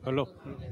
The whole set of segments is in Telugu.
హలో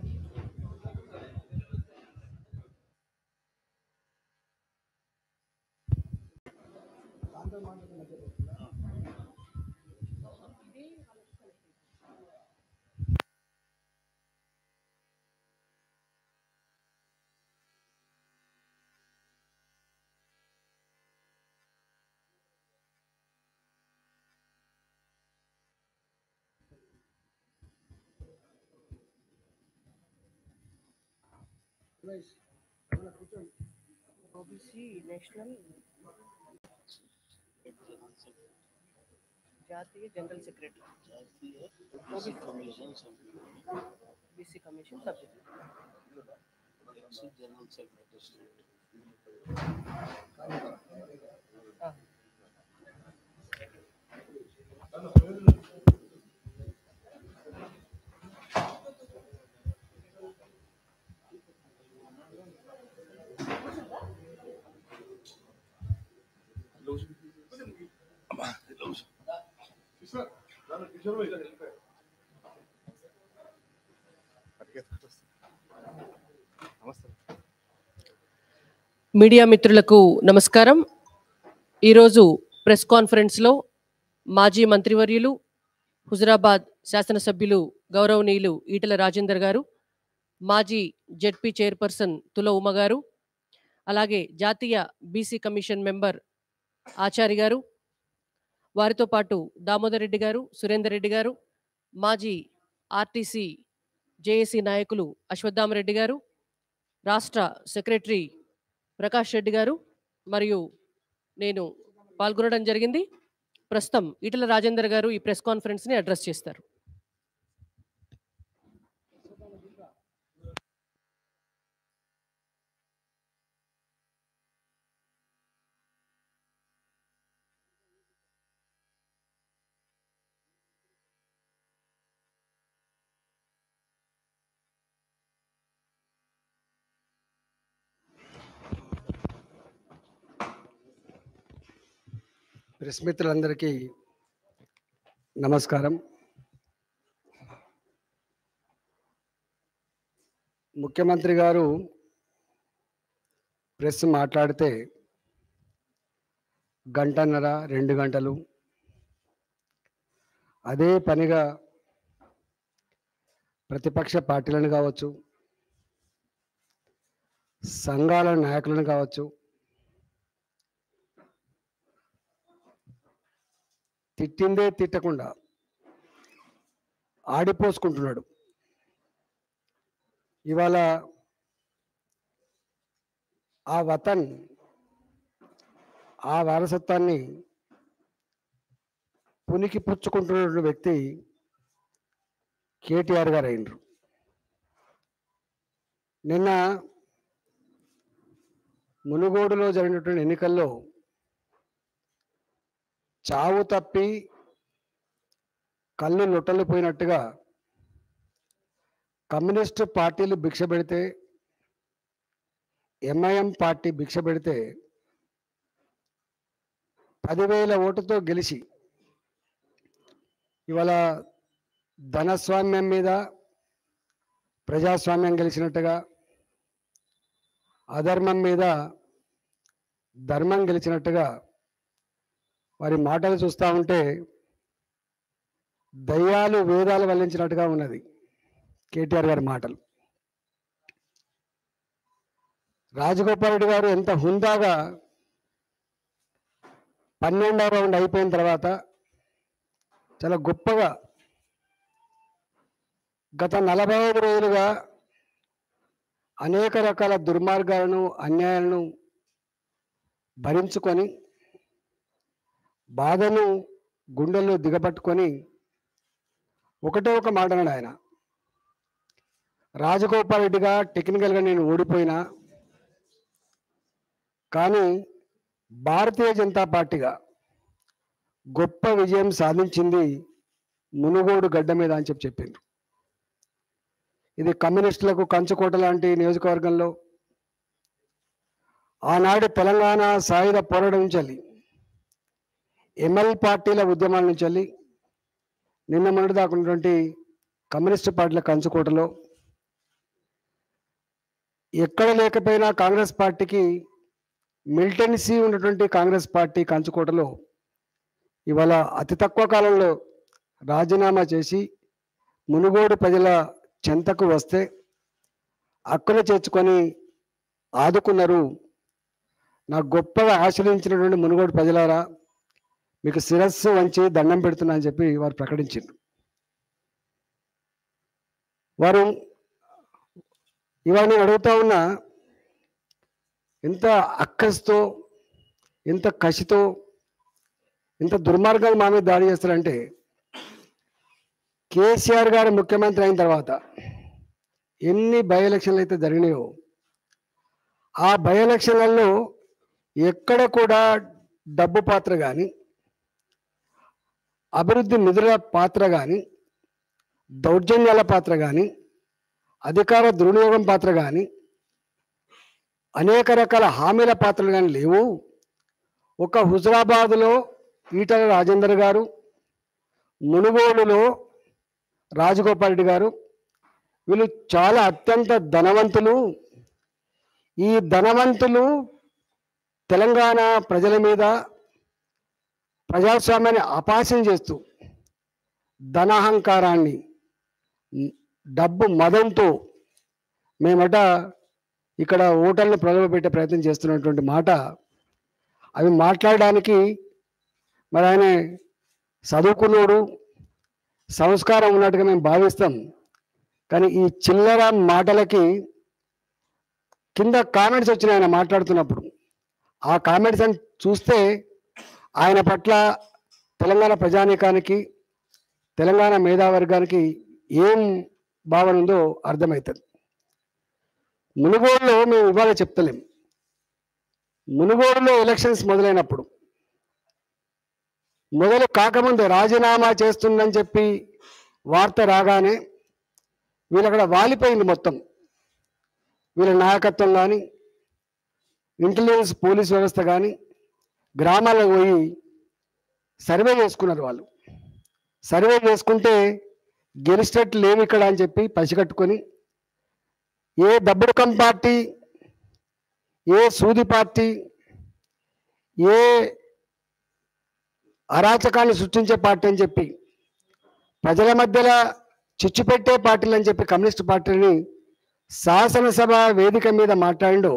ఓబీసీ నేషనల్ జాతీయ జనరల్ సెక్రటరీ బీసీ కమిషన్ సభ్యులు ఆ. మీడియా మిత్రులకు నమస్కారం ఈరోజు ప్రెస్ కాన్ఫరెన్స్లో మాజీ మంత్రివర్యులు హుజరాబాద్ శాసనసభ్యులు గౌరవనీయులు ఈటల రాజేందర్ గారు మాజీ జెడ్పీ చైర్పర్సన్ తుల ఉమ గారు అలాగే జాతీయ బీసీ కమిషన్ మెంబర్ ఆచారి గారు వారితో పాటు దామోదర్ రెడ్డి గారు సురేందర్ రెడ్డి గారు మాజీ ఆర్టీసీ జేఏసీ నాయకులు అశ్వత్థామరెడ్డి గారు రాష్ట్ర సెక్రటరీ ప్రకాష్ రెడ్డి గారు మరియు నేను పాల్గొనడం జరిగింది ప్రస్తుతం ఈటల రాజేందర్ గారు ఈ ప్రెస్ కాన్ఫరెన్స్ని అడ్రస్ చేస్తారు ప్రెస్ మిత్రులందరికీ నమస్కారం ముఖ్యమంత్రి గారు ప్రెస్ మాట్లాడితే గంటన్నర రెండు గంటలు అదే పనిగా ప్రతిపక్ష పార్టీలను కావచ్చు సంఘాల నాయకులను కావచ్చు తిట్టిందే తిట్టకుండా ఆడిపోసుకుంటున్నాడు ఇవాళ ఆ వతన్ ఆ వారసత్వాన్ని పునికి పుచ్చుకుంటున్న వ్యక్తి కేటీఆర్ గారు అయినరు నిన్న మునుగోడులో జరిగినటువంటి ఎన్నికల్లో చావు తప్పి కళ్ళు లొట్టలు పోయినట్టుగా కమ్యూనిస్టు పార్టీలు భిక్ష పెడితే ఎంఐఎం పార్టీ భిక్ష పెడితే పదివేల ఓటుతో గెలిచి ఇవాళ ధనస్వామ్యం మీద ప్రజాస్వామ్యం గెలిచినట్టుగా అధర్మం మీద ధర్మం గెలిచినట్టుగా వారి మాటలు చూస్తూ ఉంటే దయ్యాలు వేదాలు వల్లించినట్టుగా ఉన్నది కేటీఆర్ గారి మాటలు రాజగోపాల్ రెడ్డి గారు ఎంత హుందాగా పన్నెండవ రౌండ్ అయిపోయిన తర్వాత చాలా గొప్పగా గత నలభై ఐదు రోజులుగా అనేక రకాల దుర్మార్గాలను అన్యాయాలను భరించుకొని బాధను గుండెల్లో దిగబట్టుకొని ఒకటే ఒక మాట అన్నాడు ఆయన రాజగోపాల్ రెడ్డిగా టెక్నికల్గా నేను ఓడిపోయినా కానీ భారతీయ జనతా పార్టీగా గొప్ప విజయం సాధించింది మునుగోడు గడ్డ మీద అని చెప్పి చెప్పిండ్రు ఇది కమ్యూనిస్టులకు కంచుకోట లాంటి నియోజకవర్గంలో ఆనాడు తెలంగాణ సాయుధ పోరాటం నుంచి ఎంఎల్ పార్టీల ఉద్యమాల నుంచి వెళ్ళి నిన్న మొన్నటి దాకా ఉన్నటువంటి కమ్యూనిస్టు పార్టీల కంచుకోటలో ఎక్కడ లేకపోయినా కాంగ్రెస్ పార్టీకి మిలిటెన్సీ ఉన్నటువంటి కాంగ్రెస్ పార్టీ కంచుకోటలో ఇవాళ అతి తక్కువ కాలంలో రాజీనామా చేసి మునుగోడు ప్రజల చెంతకు వస్తే అక్కడ చేర్చుకొని ఆదుకున్నారు నాకు గొప్పగా ఆశ్రయించినటువంటి మునుగోడు ప్రజలారా మీకు శిరస్సు వంచి దండం పెడుతున్నా అని చెప్పి వారు ప్రకటించారు వారు ఇవాళ నేను అడుగుతా ఉన్నా ఎంత అక్కస్తో ఎంత కసితో ఎంత దుర్మార్గంగా మా మీద దాడి చేస్తారంటే కేసీఆర్ గారు ముఖ్యమంత్రి అయిన తర్వాత ఎన్ని బై ఎలక్షన్లు అయితే జరిగినాయో ఆ బై ఎలక్షన్లలో ఎక్కడ కూడా డబ్బు పాత్ర కానీ అభివృద్ధి నిధుల పాత్ర కానీ దౌర్జన్యాల పాత్ర కానీ అధికార దుర్వినియోగం పాత్ర కానీ అనేక రకాల హామీల పాత్రలు కానీ లేవు ఒక హుజరాబాదులో ఈటల రాజేందర్ గారు మునుగోడులో రాజగోపాల్ రెడ్డి గారు వీళ్ళు చాలా అత్యంత ధనవంతులు ఈ ధనవంతులు తెలంగాణ ప్రజల మీద ప్రజాస్వామ్యాన్ని అపాసం చేస్తూ ధనాహంకారాన్ని డబ్బు మదంతో మేమట ఇక్కడ ఓటర్లను ప్రలోభపెట్టే ప్రయత్నం చేస్తున్నటువంటి మాట అవి మాట్లాడడానికి మరి ఆయన చదువుకున్నోడు సంస్కారం ఉన్నట్టుగా మేము భావిస్తాం కానీ ఈ చిల్లర మాటలకి కింద కామెంట్స్ వచ్చినాయి ఆయన మాట్లాడుతున్నప్పుడు ఆ కామెంట్స్ అని చూస్తే ఆయన పట్ల తెలంగాణ ప్రజానీకానికి తెలంగాణ మేధావర్గానికి ఏం భావన ఉందో అర్థమవుతుంది మునుగోడులో మేము ఇవాళ చెప్తలేం మునుగోడులో ఎలక్షన్స్ మొదలైనప్పుడు మొదలు కాకముందే రాజీనామా చేస్తుందని చెప్పి వార్త రాగానే వీళ్ళు అక్కడ వాలిపోయింది మొత్తం వీళ్ళ నాయకత్వం కానీ ఇంటెలిజెన్స్ పోలీస్ వ్యవస్థ కానీ గ్రామాలకు పోయి సర్వే చేసుకున్నారు వాళ్ళు సర్వే చేసుకుంటే గెలిచేటట్టు లేవు ఇక్కడ అని చెప్పి పసిగట్టుకొని ఏ దబ్బుడుకం పార్టీ ఏ సూది పార్టీ ఏ అరాచకాన్ని సృష్టించే పార్టీ అని చెప్పి ప్రజల మధ్యలో చిచ్చు పెట్టే పార్టీలు అని చెప్పి కమ్యూనిస్ట్ పార్టీని శాసనసభ వేదిక మీద మాట్లాడిండు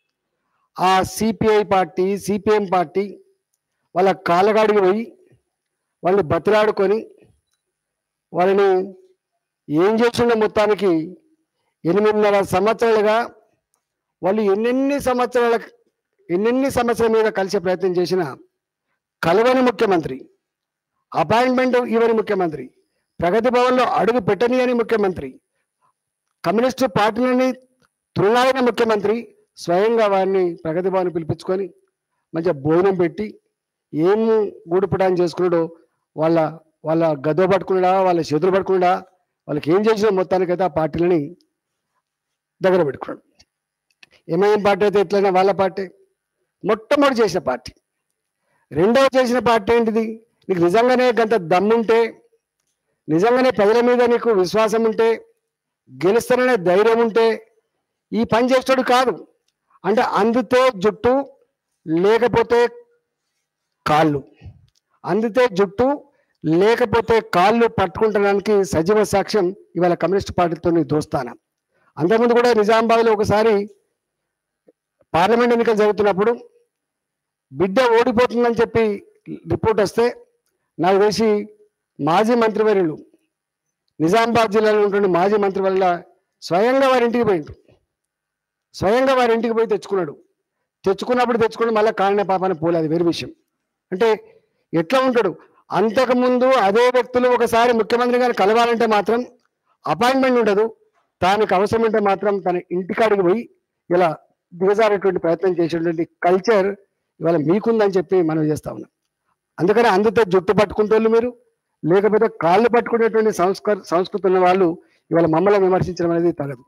ఆ సిపిఐ పార్టీ సిపిఎం పార్టీ వాళ్ళ కాలగాడికి పోయి వాళ్ళని బతిలాడుకొని వాళ్ళని ఏం చేసిండో మొత్తానికి ఎనిమిదిన్నర సంవత్సరాలుగా వాళ్ళు ఎన్నెన్ని సంవత్సరాల ఎన్నెన్ని సమస్యల మీద కలిసే ప్రయత్నం చేసిన కలవని ముఖ్యమంత్రి అపాయింట్మెంట్ ఇవ్వని ముఖ్యమంత్రి ప్రగతి భవన్లో అడుగు పెట్టని అని ముఖ్యమంత్రి కమ్యూనిస్టు పార్టీలని తృణాలైన ముఖ్యమంత్రి స్వయంగా వారిని ప్రగతి భవన్ పిలిపించుకొని మంచిగా భోజనం పెట్టి ఏం గూడుపుటాన్ని చేసుకున్నాడో వాళ్ళ వాళ్ళ గదో పట్టుకున్నాడా వాళ్ళ చేతులు పట్టుకున్నాడా వాళ్ళకి ఏం చేసినా మొత్తానికైతే ఆ పార్టీలని దగ్గర పెట్టుకున్నాడు ఎంఐఎం పార్టీ అయితే ఎట్లయినా వాళ్ళ పార్టీ మొట్టమొదటి చేసిన పార్టీ రెండవ చేసిన పార్టీ ఏంటిది నీకు నిజంగానే గంత దమ్ముంటే నిజంగానే ప్రజల మీద నీకు విశ్వాసం ఉంటే గెలుస్తాననే ధైర్యం ఉంటే ఈ పని చేస్తాడు కాదు అంటే అందితే జుట్టు లేకపోతే కాళ్ళు అందితే జుట్టు లేకపోతే కాళ్ళు పట్టుకుంటడానికి సజీవ సాక్ష్యం ఇవాళ కమ్యూనిస్ట్ పార్టీతో దోస్తాన అంతకుముందు కూడా నిజామాబాద్లో ఒకసారి పార్లమెంట్ ఎన్నికలు జరుగుతున్నప్పుడు బిడ్డ ఓడిపోతుందని చెప్పి రిపోర్ట్ వస్తే నాకు తెలిసి మాజీ మంత్రివర్యులు నిజామాబాద్ జిల్లాలో ఉన్నటువంటి మాజీ మంత్రి వల్ల స్వయంగా వారి ఇంటికి పోయిండు స్వయంగా వారి ఇంటికి పోయి తెచ్చుకున్నాడు తెచ్చుకున్నప్పుడు తెచ్చుకుని మళ్ళీ కాలనే పాపాన్ని పోలే అది వేరే విషయం అంటే ఎట్లా ఉంటాడు అంతకుముందు అదే వ్యక్తులు ఒకసారి ముఖ్యమంత్రి గారు కలవాలంటే మాత్రం అపాయింట్మెంట్ ఉండదు దానికి అవసరం ఉంటే మాత్రం తన ఇంటికాడికి పోయి ఇలా దిగజారేటువంటి ప్రయత్నం చేసేటువంటి కల్చర్ ఇవాళ మీకుందని చెప్పి మనం చేస్తా ఉన్నాం అందుకని అందుతో జుట్టు పట్టుకుంటోళ్ళు మీరు లేకపోతే కాళ్ళు పట్టుకునేటువంటి సంస్కార సంస్కృతి ఉన్న వాళ్ళు ఇవాళ మమ్మల్ని విమర్శించడం అనేది తగదు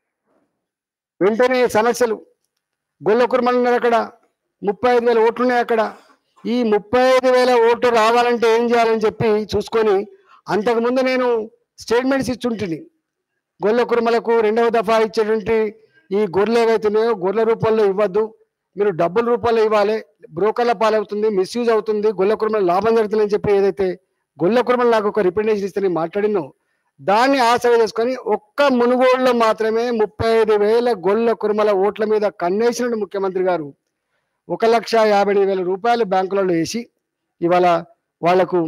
వెంటనే సమస్యలు గొల్ల కుర్మలు ఉన్నారు అక్కడ ముప్పై ఐదు వేల ఓట్లు ఉన్నాయి అక్కడ ఈ ముప్పై ఐదు వేల ఓట్లు రావాలంటే ఏం చేయాలని చెప్పి చూసుకొని అంతకుముందు నేను స్టేట్మెంట్స్ ఇచ్చుంటుంది గొల్ల కుర్మలకు రెండవ దఫా ఇచ్చేటువంటి ఈ గొర్రెలు ఏవైతున్నాయో గొర్రెల రూపంలో ఇవ్వద్దు మీరు డబ్బుల రూపంలో ఇవ్వాలి బ్రోకర్ల పాలవుతుంది మిస్యూజ్ అవుతుంది గొల్ల కుర్మల లాభం జరుగుతుందని చెప్పి ఏదైతే గొల్ల కుర్మలు నాకు ఒక రిప్రజెంటేషన్ ఇస్తే నేను మాట్లాడినో దాన్ని ఆసరా చేసుకొని ఒక్క మునుగోడులో మాత్రమే ముప్పై ఐదు వేల గొల్ల కుర్మల ఓట్ల మీద కన్నేసినట్టు ముఖ్యమంత్రి గారు ఒక లక్ష యాభై ఎనిమిది వేల రూపాయలు బ్యాంకులలో వేసి ఇవాళ వాళ్లకు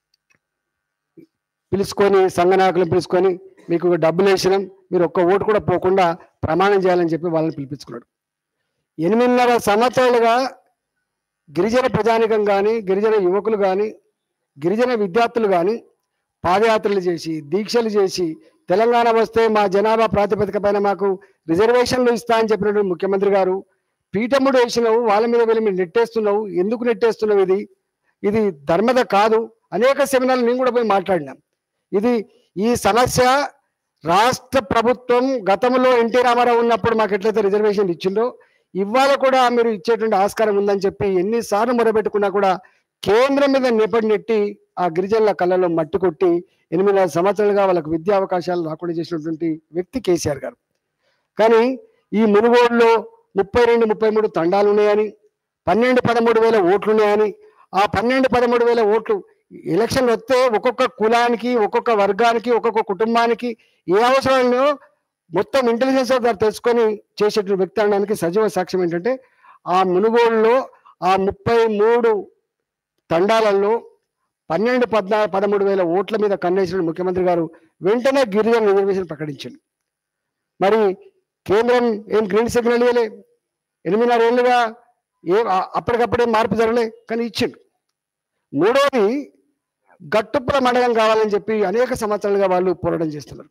పిలుచుకొని సంఘ నాయకులను పిలుచుకొని మీకు డబ్బులు వేసినాం మీరు ఒక్క ఓటు కూడా పోకుండా ప్రమాణం చేయాలని చెప్పి వాళ్ళని పిలిపించుకున్నాడు ఎనిమిదిన్నర సంవత్సరాలుగా గిరిజన ప్రజానికం కానీ గిరిజన యువకులు కానీ గిరిజన విద్యార్థులు కానీ పాదయాత్రలు చేసి దీక్షలు చేసి తెలంగాణ వస్తే మా జనాభా ప్రాతిపదిక పైన మాకు రిజర్వేషన్లు ఇస్తా అని చెప్పినటువంటి ముఖ్యమంత్రి గారు పీఠముడు వేసినావు వాళ్ళ మీద వెళ్ళి మీరు నెట్టేస్తున్నావు ఎందుకు నెట్టేస్తున్నావు ఇది ఇది ధర్మద కాదు అనేక సెమినార్లు నేను కూడా పోయి మాట్లాడినాం ఇది ఈ సమస్య రాష్ట్ర ప్రభుత్వం గతంలో ఎన్టీ రామారావు ఉన్నప్పుడు మాకు ఎట్లయితే రిజర్వేషన్ ఇచ్చిందో ఇవాళ కూడా మీరు ఇచ్చేటువంటి ఆస్కారం ఉందని చెప్పి ఎన్నిసార్లు మొరబెట్టుకున్నా కూడా కేంద్రం మీద నిపడి నెట్టి ఆ గిరిజనుల కళ్ళలో మట్టి కొట్టి ఎనిమిదిన్నర సంవత్సరాలుగా వాళ్ళకు విద్యా అవకాశాలు రాకుండా చేసినటువంటి వ్యక్తి కేసీఆర్ గారు కానీ ఈ మునుగోడులో ముప్పై రెండు ముప్పై మూడు తండాలు ఉన్నాయని పన్నెండు పదమూడు వేల ఓట్లు ఉన్నాయని ఆ పన్నెండు పదమూడు వేల ఓట్లు ఎలక్షన్లు వస్తే ఒక్కొక్క కులానికి ఒక్కొక్క వర్గానికి ఒక్కొక్క కుటుంబానికి ఏ అవసరాలను మొత్తం ఇంటెలిజెన్స్ గారు తెలుసుకొని చేసేటువంటి వ్యక్తి అనడానికి సజీవ సాక్ష్యం ఏంటంటే ఆ మునుగోడులో ఆ ముప్పై మూడు తండాలలో పన్నెండు పద్నా పదమూడు వేల ఓట్ల మీద కన్నేసిన ముఖ్యమంత్రి గారు వెంటనే గిరిజన రిజర్వేషన్ ప్రకటించింది మరి కేంద్రం ఏం గ్రీన్ సిగ్నల్ ఇవ్వలే ఎనిమిదిన్నర ఏళ్ళుగా ఏ ఆ- అప్పటికప్పుడే మార్పు జరగలే కానీ ఇచ్చిండు మూడోది గట్టుపుర మండలం కావాలని చెప్పి అనేక సంవత్సరాలుగా వాళ్ళు పోరాటం చేస్తున్నారు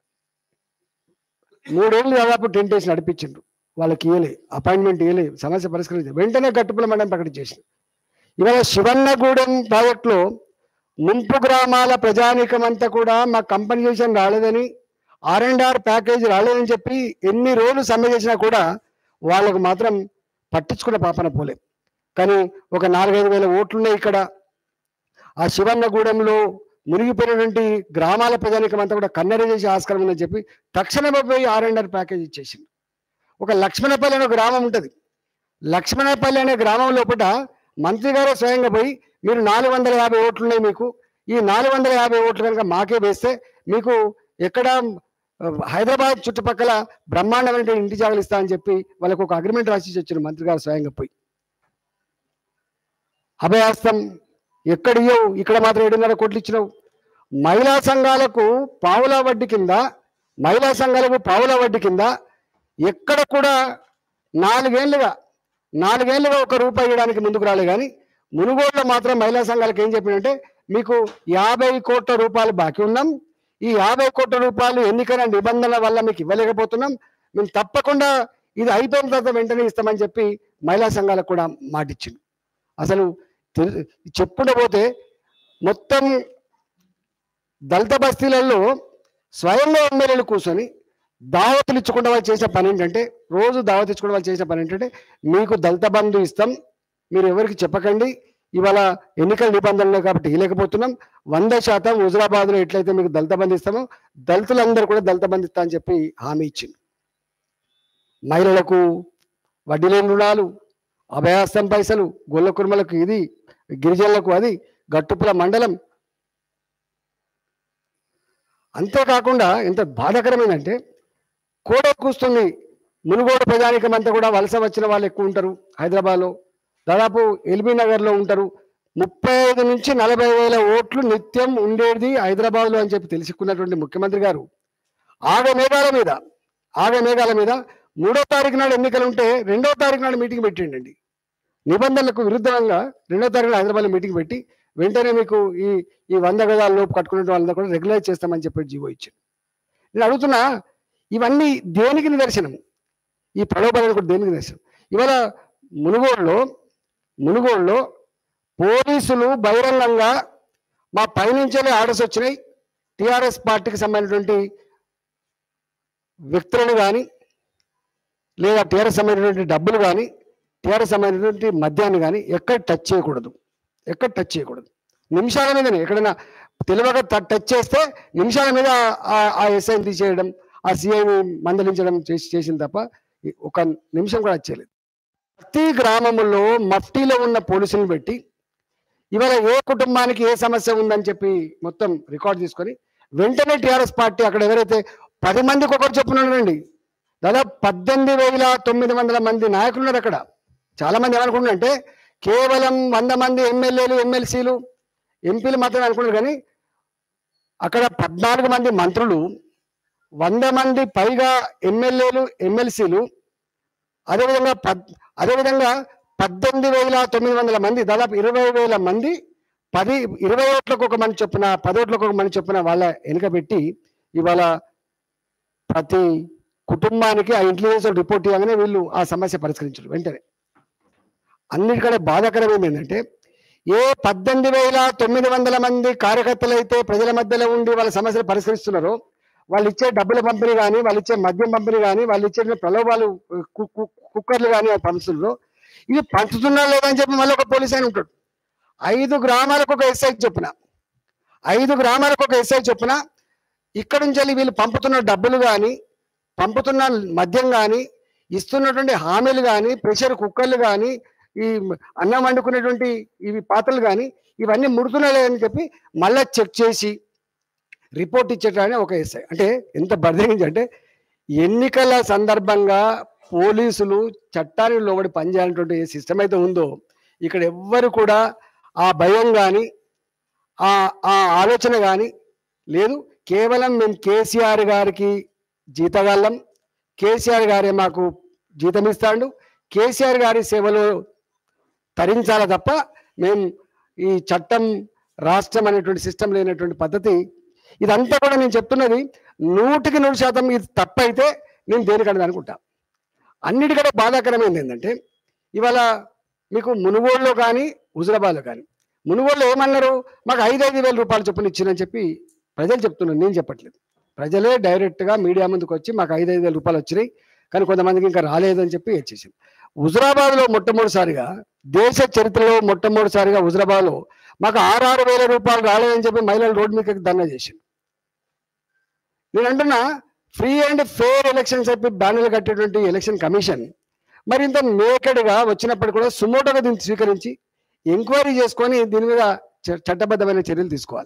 మూడేళ్ళు దాదాపు టెంట్ వేసి నడిపించిండ్రు వాళ్ళకి ఇవ్వలే అపాయింట్మెంట్ ఇవ్వలే సమస్య పరిష్కరించారు వెంటనే గట్టుపుల మండలం ప్రకటించేసింది ఇవాళ శివన్నగూడెం ప్రాజెక్టులో ముంపు గ్రామాల ప్రజానీకం అంతా కూడా మా కంపెన్సేషన్ రాలేదని ఆర్ అండ్ ఆర్ ప్యాకేజ్ రాలేదని చెప్పి ఎన్ని రోజులు సమ్మె చేసినా కూడా వాళ్ళకు మాత్రం పట్టించుకున్న పాపన పోలే కానీ ఒక నాలుగైదు వేల ఓట్లున్నాయి ఇక్కడ ఆ శివన్నగూడెంలో మునిగిపోయినటువంటి గ్రామాల ప్రజానికం అంతా కూడా కన్నెర చేసే ఆస్కారం ఉందని చెప్పి తక్షణమే పోయి ఆర్ అండ్ ఆర్ ప్యాకేజ్ ఇచ్చేసింది ఒక లక్ష్మణపల్లి అనే ఒక గ్రామం ఉంటుంది లక్ష్మణపల్లి అనే గ్రామం లోపల మంత్రి గారే స్వయంగా పోయి మీరు నాలుగు వందల యాభై ఓట్లు ఉన్నాయి మీకు ఈ నాలుగు వందల యాభై ఓట్లు కనుక మాకే వేస్తే మీకు ఎక్కడ ఆ, హైదరాబాద్ చుట్టుపక్కల బ్రహ్మాండమైన ఇంటి జాగలు ఇస్తా అని చెప్పి వాళ్ళకు ఒక అగ్రిమెంట్ రాసి ఇచ్చారు మంత్రి గారు స్వయంగా పోయి అభయాస్తం ఎక్కడియో ఇక్కడ మాత్రం ఏడున్నర కోట్లు ఇచ్చినావు మహిళా సంఘాలకు పావుల వడ్డీ కింద మహిళా సంఘాలకు పావుల వడ్డీ కింద ఎక్కడ కూడా నాలుగేళ్లుగా నాలుగేళ్లుగా ఒక రూపాయి ఇవ్వడానికి ముందుకు రాలే కానీ మునుగోడులో మాత్రం మహిళా సంఘాలకు ఏం చెప్పిందంటే మీకు యాభై కోట్ల రూపాయలు బాకీ ఉన్నాం ఈ యాభై కోట్ల రూపాయలు ఎన్నికల నిబంధనల వల్ల మీకు ఇవ్వలేకపోతున్నాం మేము తప్పకుండా ఇది అయిపోయిన తర్వాత వెంటనే ఇస్తామని చెప్పి మహిళా సంఘాలకు కూడా మాటిచ్చింది అసలు తెలు- చెప్పుకుంటూ మొత్తం దళిత బస్తీలలో స్వయంగా ఎమ్మెల్యేలు కూర్చొని దావతులు ఇచ్చుకుంటే వాళ్ళు చేసిన పని ఏంటంటే రోజు దావత్ ఇచ్చుకుంటే వాళ్ళు చేసిన పని ఏంటంటే మీకు దళిత బంధు ఇస్తాం మీరు ఎవరికి చెప్పకండి ఇవాళ ఎన్నికల నిబంధనలు కాబట్టి ఇవ్వలేకపోతున్నాం వంద శాతం హుజరాబాద్లో ఎట్లయితే మీకు దళిత బంధు ఇస్తామో దళితులందరూ కూడా దళిత బంధు ఇస్తా అని చెప్పి హామీ ఇచ్చింది మహిళలకు వడ్డీ లేని రుణాలు అభయాస్తం పైసలు గొల్ల కుర్మలకు ఇది గిరిజనులకు అది గట్టుపుల మండలం అంతేకాకుండా ఎంత బాధాకరమైందంటే కోడ కూస్తుంది మునుగోడు ప్రజానికం అంతా కూడా వలస వచ్చిన వాళ్ళు ఎక్కువ ఉంటారు హైదరాబాద్లో దాదాపు ఎల్బీ నగర్లో ఉంటారు ముప్పై ఐదు నుంచి నలభై వేల ఓట్లు నిత్యం ఉండేది హైదరాబాద్లో అని చెప్పి తెలుసుకున్నటువంటి ముఖ్యమంత్రి గారు ఆగ మేఘాల మీద ఆగ మేఘాల మీద మూడో తారీఖు నాడు ఎన్నికలు ఉంటే రెండో తారీఖు నాడు మీటింగ్ పెట్టిండండి నిబంధనలకు విరుద్ధంగా రెండో తారీఖున హైదరాబాద్లో మీటింగ్ పెట్టి వెంటనే మీకు ఈ ఈ వంద గదాల లోపు కట్టుకునే వాళ్ళందరూ కూడా రెగ్యులైజ్ చేస్తామని చెప్పి జీవో ఇచ్చింది నేను అడుగుతున్నా ఇవన్నీ దేనికి నిదర్శనం ఈ ప్రలోభాలను కూడా దేనికి నిదర్శనం ఇవాళ మునుగోడులో మునుగోడులో పోలీసులు బహిరంగంగా మా పైనుంచే ఆర్డర్స్ వచ్చినాయి టిఆర్ఎస్ పార్టీకి సంబంధించినటువంటి వ్యక్తులను కానీ లేదా టీఆర్ఎస్ సంబంధించినటువంటి డబ్బులు కానీ టీఆర్ఎస్ సంబంధించినటువంటి మద్యాన్ని కానీ ఎక్కడ టచ్ చేయకూడదు ఎక్కడ టచ్ చేయకూడదు నిమిషాల మీదనే ఎక్కడైనా తెలియక ట- టచ్ చేస్తే నిమిషాల మీద ఆ- ఆ ఎస్ఐని తీసేయడం ఆ సిఐని మందలించడం చేసి చేసింది తప్ప ఈ- ఒక నిమిషం కూడా వచ్చేయలేదు ప్రతి గ్రామంలో మఫ్టీలో ఉన్న పోలీసులను పెట్టి ఇవాళ ఏ కుటుంబానికి ఏ సమస్య ఉందని చెప్పి మొత్తం రికార్డ్ తీసుకొని వెంటనే టీఆర్ఎస్ పార్టీ అక్కడ ఎవరైతే పది మందికి ఒకరు చెప్పున్నారండి దాదాపు పద్దెనిమిది వేల తొమ్మిది వందల మంది నాయకులు ఉన్నారు అక్కడ చాలా మంది ఏమనుకుంటున్నారంటే కేవలం వంద మంది ఎమ్మెల్యేలు ఎమ్మెల్సీలు ఎంపీలు మాత్రమే అనుకున్నారు కానీ అక్కడ పద్నాలుగు మంది మంత్రులు వంద మంది పైగా ఎమ్మెల్యేలు ఎమ్మెల్సీలు అదేవిధంగా పద్ అదేవిధంగా పద్దెనిమిది వేల తొమ్మిది వందల మంది దాదాపు ఇరవై వేల మంది పది ఇరవై ఓట్లకు ఒక మంది చొప్పున పది ఓట్లకు ఒక మంది చొప్పున వాళ్ళ వెనుక పెట్టి ఇవాళ ప్రతి కుటుంబానికి ఆ ఇంటెలిజెన్స్ రిపోర్ట్ ఇవ్వగానే వీళ్ళు ఆ సమస్య పరిష్కరించారు వెంటనే అన్నిటికంటే బాధాకరం ఏంటంటే ఏ పద్దెనిమిది వేల తొమ్మిది వందల మంది కార్యకర్తలు అయితే ప్రజల మధ్యలో ఉండి వాళ్ళ సమస్యలు పరిష్కరిస్తున్నారో వాళ్ళు ఇచ్చే డబ్బుల పంపిణీ కానీ వాళ్ళు ఇచ్చే మద్యం పంపిణీ కానీ వాళ్ళు ఇచ్చే ప్రలోభాలు కు- కు- కుక్కర్లు కానీ పంచుతున్నారు ఇవి పంచుతున్నా లేదని చెప్పి మళ్ళీ ఒక పోలీస్ ఆయన ఉంటాడు ఐదు గ్రామాలకు ఒక ఎస్ఐ చొప్పున ఐదు గ్రామాలకు ఒక ఎస్ఐ చొప్పున ఇక్కడ నుంచి వెళ్ళి వీళ్ళు పంపుతున్న డబ్బులు కానీ పంపుతున్న మద్యం కానీ ఇస్తున్నటువంటి హామీలు కానీ ప్రెషర్ కుక్కర్లు కానీ ఈ అన్నం వండుకునేటువంటి ఇవి పాత్రలు కానీ ఇవన్నీ ముడుతున్నాయని చెప్పి మళ్ళీ చెక్ చేసి రిపోర్ట్ ఇచ్చేటాన్ని ఒక ఎస్ఐ అంటే ఎంత బర్ధించి అంటే ఎన్నికల సందర్భంగా పోలీసులు చట్టానికి లోబడి పనిచేయాలన్నటువంటి ఏ సిస్టమ్ అయితే ఉందో ఇక్కడ ఎవ్వరు కూడా ఆ భయం కానీ ఆ ఆ ఆలోచన కానీ లేదు కేవలం మేము కేసీఆర్ గారికి జీతగాళ్ళం కేసీఆర్ గారే మాకు జీతం ఇస్తాడు కేసీఆర్ గారి సేవలో తరించాలి తప్ప మేము ఈ చట్టం రాష్ట్రం అనేటువంటి సిస్టమ్ లేనటువంటి పద్ధతి ఇదంతా కూడా నేను చెప్తున్నది నూటికి నూరు శాతం ఇది తప్పైతే నేను దేనికన్నది అనుకుంటా అన్నిటికంటే బాధాకరమైనది ఏంటంటే ఇవాళ మీకు మునుగోడులో కానీ హుజరాబాద్లో కానీ మునుగోడులో ఏమన్నారు మాకు ఐదు ఐదు వేల రూపాయలు చొప్పున ఇచ్చిందని చెప్పి ప్రజలు చెప్తున్నారు నేను చెప్పట్లేదు ప్రజలే డైరెక్ట్గా మీడియా ముందుకు వచ్చి మాకు ఐదు ఐదు వేల రూపాయలు వచ్చినాయి కానీ కొంతమందికి ఇంకా రాలేదని చెప్పి ఇచ్చేసింది హుజరాబాద్లో మొట్టమొదటిసారిగా దేశ చరిత్రలో మొట్టమొదటిసారిగా హుజరాబాద్లో మాకు ఆరు ఆరు వేల రూపాయలు రాలేదని చెప్పి మహిళలు రోడ్డు మీద ధర్నా చేసింది నేను అంటున్నా ఫ్రీ అండ్ ఫేర్ ఎలక్షన్స్ చెప్పి బ్యానర్లు కట్టేటువంటి ఎలక్షన్ కమిషన్ మరి ఇంత నేకెడ్గా వచ్చినప్పుడు కూడా సుమోటోగా దీన్ని స్వీకరించి ఎంక్వైరీ చేసుకొని దీని మీద చ- చట్టబద్ధమైన చర్యలు తీసుకోవాలి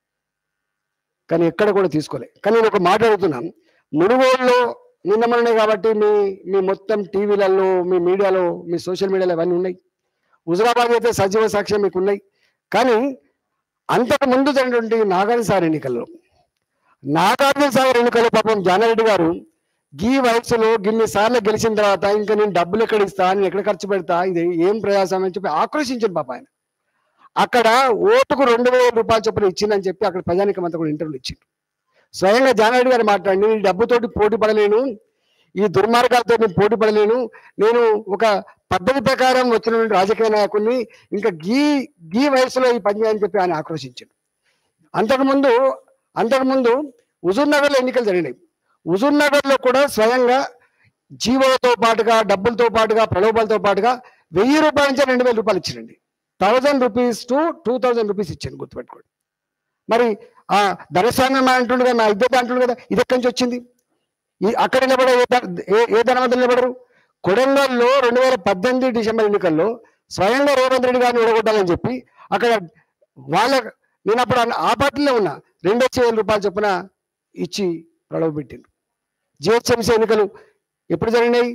కానీ ఎక్కడ కూడా తీసుకోలే కానీ నేను ఒక మాట అడుగుతున్నాను మునుగోడులో నిన్న మొన్ననే కాబట్టి మీ మీ మొత్తం టీవీలలో మీ మీడియాలో మీ సోషల్ మీడియాలో అవన్నీ ఉన్నాయి హుజరాబాద్ అయితే సజీవ సాక్ష్యం మీకు ఉన్నాయి కానీ అంతకు ముందు జరిగినటువంటి నాగార్జున సార్ ఎన్నికల్లో నాగార్జున సాగర్ ఎన్నికల్లో పాపం జానారెడ్డి గారు గీ వయసులో గిన్ని సార్లు గెలిచిన తర్వాత ఇంకా నేను డబ్బులు ఎక్కడ ఇస్తా నేను ఎక్కడ ఖర్చు పెడతా ఇది ఏం ప్రయాసం అని చెప్పి ఆక్రోశించాడు పాప ఆయన అక్కడ ఓటుకు రెండు వేల రూపాయలు చొప్పున ఇచ్చిందని చెప్పి అక్కడ ప్రజానికం అంతా కూడా ఇంటర్వ్యూలు ఇచ్చిండు స్వయంగా జానారెడ్డి గారు మాట్లాడి నేను ఈ డబ్బుతోటి పోటీ పడలేను ఈ దుర్మార్గాలతో నేను పోటీ పడలేను నేను ఒక పద్ధతి ప్రకారం వచ్చినటువంటి రాజకీయ నాయకుడిని ఇంకా గీ గీ వయసులో ఈ పని చేయని చెప్పి ఆయన ఆక్రోశించాడు అంతకుముందు అంతకుముందు హుజూర్ నగర్లో ఎన్నికలు జరిగినాయి హుజూర్ నగర్లో కూడా స్వయంగా జీవోతో పాటుగా డబ్బులతో పాటుగా ప్రలోభాలతో పాటుగా వెయ్యి రూపాయల నుంచి రెండు వేల రూపాయలు ఇచ్చారండి thousand rupees two two thousand rupees ఇచ్చాను గుర్తుపెట్టుకోండి మరి ఆ ధనస్వామ్యం అంటుండు కదా నా ఇద్దరు అంటుండు కదా ఇది ఎక్కడి నుంచి వచ్చింది ఈ అక్కడ నిలబడే ఏ ధన- ఏ- ఏ ధనవంతులు నిలబడరు కొడంగల్లో రెండు వేల పద్దెనిమిది డిసెంబర్ ఎన్నికల్లో స్వయంగా రేవంత్ రెడ్డి గారిని ఓడగొట్టాలని చెప్పి అక్కడ వాళ్ళ నేను అప్పుడు అన్న- ఆ పార్టీలో ఉన్నా రెండు వచ్చి వేల రూపాయలు చొప్పున ఇచ్చి ప్రలోభ పెట్టిండు జిహెచ్ఎంసీ ఎన్నికలు ఎప్పుడు జరిగినాయి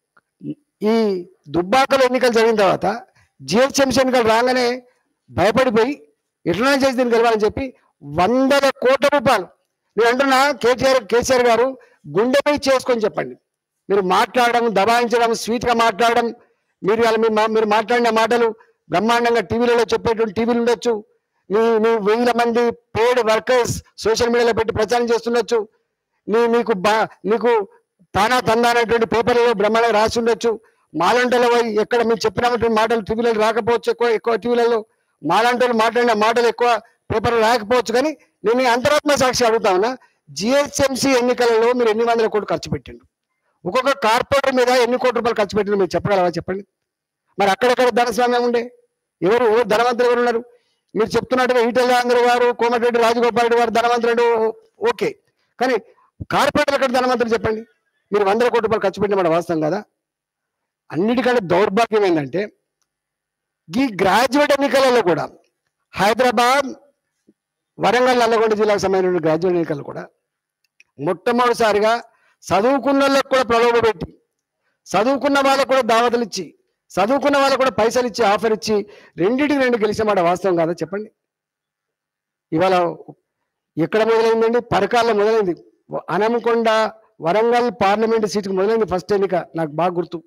ఈ దుబ్బాకలో ఎన్నికలు జరిగిన తర్వాత జిహెచ్ఎంసీ ఎన్నికలు రాగానే భయపడిపోయి ఎట్లనే చేసి దీన్ని గెలవాలని చెప్పి వందల కోట్ల రూపాయలు నేను అంటున్నా కేటీఆర్ కేసీఆర్ గారు గుండెపై చేసుకొని చెప్పండి మీరు మాట్లాడడం దబాయించడం స్వీట్గా మాట్లాడడం మీరు ఇలా మీ మా- మీరు మాట్లాడిన మాటలు బ్రహ్మాండంగా టీవీలలో చెప్పేటువంటి టీవీలు ఉండొచ్చు నీ నీ వేల మంది పేడ్ వర్కర్స్ సోషల్ మీడియాలో పెట్టి ప్రచారం చేస్తుండొచ్చు నీ నీకు బా నీకు తానా తందా అనేటువంటి పేపర్లలో బ్రహ్మాండంగా రాసి ఉండొచ్చు మాలంటలో పోయి ఎక్కడ మీరు చెప్పినటువంటి మాటలు టీవీలలో రాకపోవచ్చు ఎక్కువ ఎక్కువ టీవీలలో మాలంటలు మాట్లాడిన మాటలు ఎక్కువ పేపర్లు రాకపోవచ్చు కానీ నేను ఈ అంతరాత్మ సాక్షి అడుగుతా ఉన్నా జిహెచ్ఎంసీ ఎన్నికలలో మీరు ఎన్ని వందల కోట్లు ఖర్చు పెట్టిండు ఒక్కొక్క కార్పొరేటర్ మీద ఎన్ని కోట్ల రూపాయలు ఖర్చు పెట్టిండు మీరు చెప్పగలవా చెప్పండి మరి అక్కడెక్కడ ధనస్వామ్యం ఉండే ఎవరు ఎవరు ధనవంతులు ఎవరు ఉన్నారు మీరు చెప్తున్నట్టుగా ఈటెల రాజేంద్ర గారు కోమటిరెడ్డి రాజగోపాల్ రెడ్డి గారు ధనవంతుడు ఓకే కానీ కార్పొరేటర్ ఎక్కడ ధనవంతుడు చెప్పండి మీరు వందల కోట్ల రూపాయలు ఖర్చు పెట్టిన మాట వాస్తవం కదా అన్నిటికంటే దౌర్భాగ్యం ఏంటంటే ఈ గ్రాడ్యుయేట్ ఎన్నికలలో కూడా హైదరాబాద్ వరంగల్ నల్లగొండ జిల్లాకు సంబంధించిన గ్రాడ్యుయేట్ ఎన్నికలు కూడా మొట్టమొదటిసారిగా చదువుకున్న వాళ్ళకు కూడా ప్రలోభ పెట్టి చదువుకున్న వాళ్ళకు కూడా దావతలు ఇచ్చి చదువుకున్న వాళ్ళకు కూడా పైసలు ఇచ్చి ఆఫర్ ఇచ్చి రెండింటికి రెండు గెలిచేమాట వాస్తవం కాదా చెప్పండి ఇవాళ ఎక్కడ మొదలైందండి పరకాల్లో మొదలైంది అనమకొండ వరంగల్ పార్లమెంట్ సీటుకు మొదలైంది ఫస్ట్ ఎన్నిక నాకు బాగా గుర్తు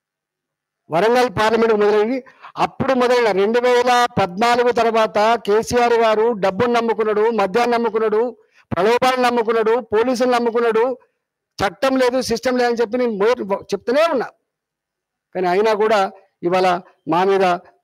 వరంగల్ పార్లమెంట్ మొదలైంది అప్పుడు మొదలైన రెండు వేల పద్నాలుగు తర్వాత కేసీఆర్ గారు డబ్బును నమ్ముకున్నాడు మద్యాన్ని నమ్ముకున్నాడు ప్రలోభాలను నమ్ముకున్నాడు పోలీసులు నమ్ముకున్నాడు చట్టం లేదు సిస్టమ్ లేదని చెప్పి నేను మొదటి చెప్తూనే ఉన్నా కానీ అయినా కూడా ఇవాళ మా మీద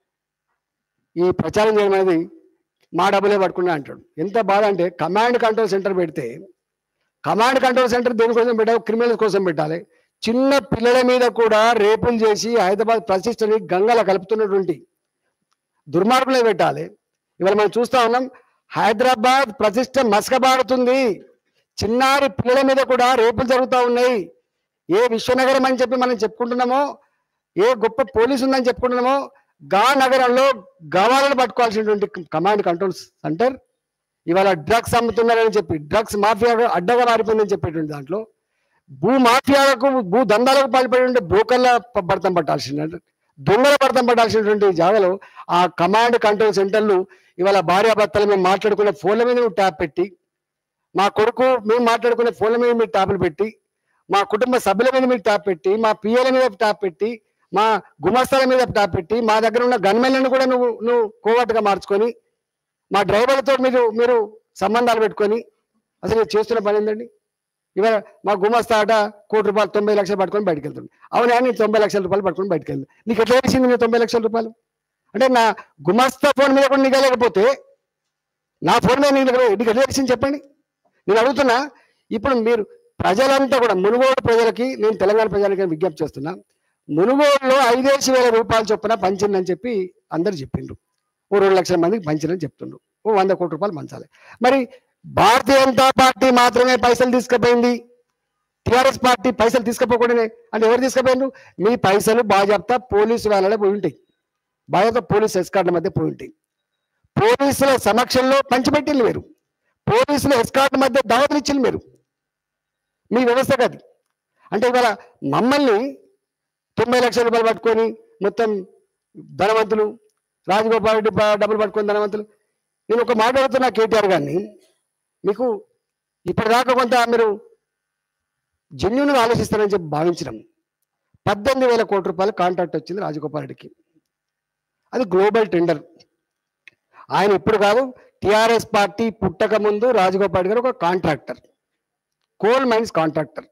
ఈ ప్రచారం చేయడం అనేది మా డబ్బులే పట్టుకున్నా అంటాడు ఎంత బాధ అంటే కమాండ్ కంట్రోల్ సెంటర్ పెడితే కమాండ్ కంట్రోల్ సెంటర్ దేనికోసం పెట్టాలి క్రిమినల్స్ కోసం పెట్టాలి చిన్న పిల్లల మీద కూడా రేపులు చేసి హైదరాబాద్ ప్రతిష్టని గంగల కలుపుతున్నటువంటి దుర్మార్గులే పెట్టాలి ఇవాళ మనం చూస్తా ఉన్నాం హైదరాబాద్ ప్రతిష్ట మసకబారుతుంది చిన్నారి పిల్లల మీద కూడా రేపులు జరుగుతూ ఉన్నాయి ఏ విశ్వనగరం అని చెప్పి మనం చెప్పుకుంటున్నామో ఏ గొప్ప పోలీసు ఉందని చెప్పుకుంటున్నామో గా నగరంలో గవాలను పట్టుకోవాల్సినటువంటి కమాండ్ కంట్రోల్ సెంటర్ ఇవాళ డ్రగ్స్ అమ్ముతున్నారని చెప్పి డ్రగ్స్ మాఫియా అడ్డగా మారిపోయిందని చెప్పేటువంటి దాంట్లో భూ మాఫియాలకు భూ దందాలకు పాల్పడి బ్రోకర్ల భర్తం పట్టాల్సిన దొంగల భర్తం పట్టాల్సినటువంటి జాగాలో ఆ కమాండ్ కంట్రోల్ సెంటర్లు ఇవాళ భార్యాభర్తలు మేము మాట్లాడుకునే ఫోన్ల మీద నువ్వు ట్యాప్ పెట్టి మా కొడుకు మేము మాట్లాడుకునే ఫోన్ల మీద మీరు ట్యాపులు పెట్టి మా కుటుంబ సభ్యుల మీద మీరు ట్యాప్ పెట్టి మా పిఎల మీద ట్యాప్ పెట్టి మా గుమస్తాల మీద ట్యాప్ పెట్టి మా దగ్గర ఉన్న గన్మెన్లను కూడా నువ్వు నువ్వు కోవట్టుగా మార్చుకొని మా డ్రైవర్లతో మీరు మీరు సంబంధాలు పెట్టుకొని అసలు మీరు చేస్తున్న పని ఏందండి ఇవాళ మా గుమస్తా ఆట కోటి రూపాయలు తొంభై లక్షలు పట్టుకొని బయటకు వెళ్తుంది అవునా నేను తొంభై లక్షల రూపాయలు పట్టుకొని బయటకు వెళ్తాను నీకు ఎట్లా తెలిసింది నేను తొంభై లక్షల రూపాయలు అంటే నా గుమస్తా ఫోన్ మీద కూడా నీకు లేకపోతే నా ఫోన్ మీద నీకు నీకు ఎట్లా తెలిసింది చెప్పండి నేను అడుగుతున్నా ఇప్పుడు మీరు ప్రజలంతా కూడా మునుగోడు ప్రజలకి నేను తెలంగాణ ప్రజలకి విజ్ఞప్తి చేస్తున్నా మునుగోడులో ఐదేసి వేల రూపాయలు చొప్పున పంచిందని చెప్పి అందరు చెప్పిండ్రు ఓ రెండు లక్షల మందికి పంచిందని చెప్తుండ్రు ఓ వంద కోట్ల రూపాయలు పంచాలి మరి భారతీయ జనతా పార్టీ మాత్రమే పైసలు తీసుకుపోయింది టిఆర్ఎస్ పార్టీ పైసలు తీసుకుపోకూడనే అంటే ఎవరు తీసుకుపోయిండ్రు మీ పైసలు బాజాప్తా పోలీసు వాళ్ళనే పోయి ఉంటాయి బాధ్యత పోలీసు ఎస్కార్డుల మధ్య పోయి ఉంటాయి పోలీసుల సమక్షంలో పంచిపెట్టింది మీరు పోలీసుల ఎస్కార్డుల మధ్య దావతులు ఇచ్చింది మీరు మీ వ్యవస్థ కాదు అంటే ఇవాళ మమ్మల్ని తొంభై లక్షల రూపాయలు పట్టుకొని మొత్తం ధనవంతులు రాజగోపాల్ రెడ్డి ప- డబ్బులు పట్టుకొని ధనవంతులు నేను ఒక మాట అడుగుతున్నా కేటీఆర్ గారిని మీకు ఇప్పటిదాకా కొంత మీరు జెన్యున్గా ఆలోచిస్తారని చెప్పి భావించినాం పద్దెనిమిది వేల కోట్ల రూపాయలు కాంట్రాక్ట్ వచ్చింది రాజగోపాల్ రెడ్డికి అది గ్లోబల్ టెండర్ ఆయన ఇప్పుడు కాదు టిఆర్ఎస్ పార్టీ పుట్టక ముందు రాజగోపాల్ రెడ్డి గారు ఒక contractor coal mines contractor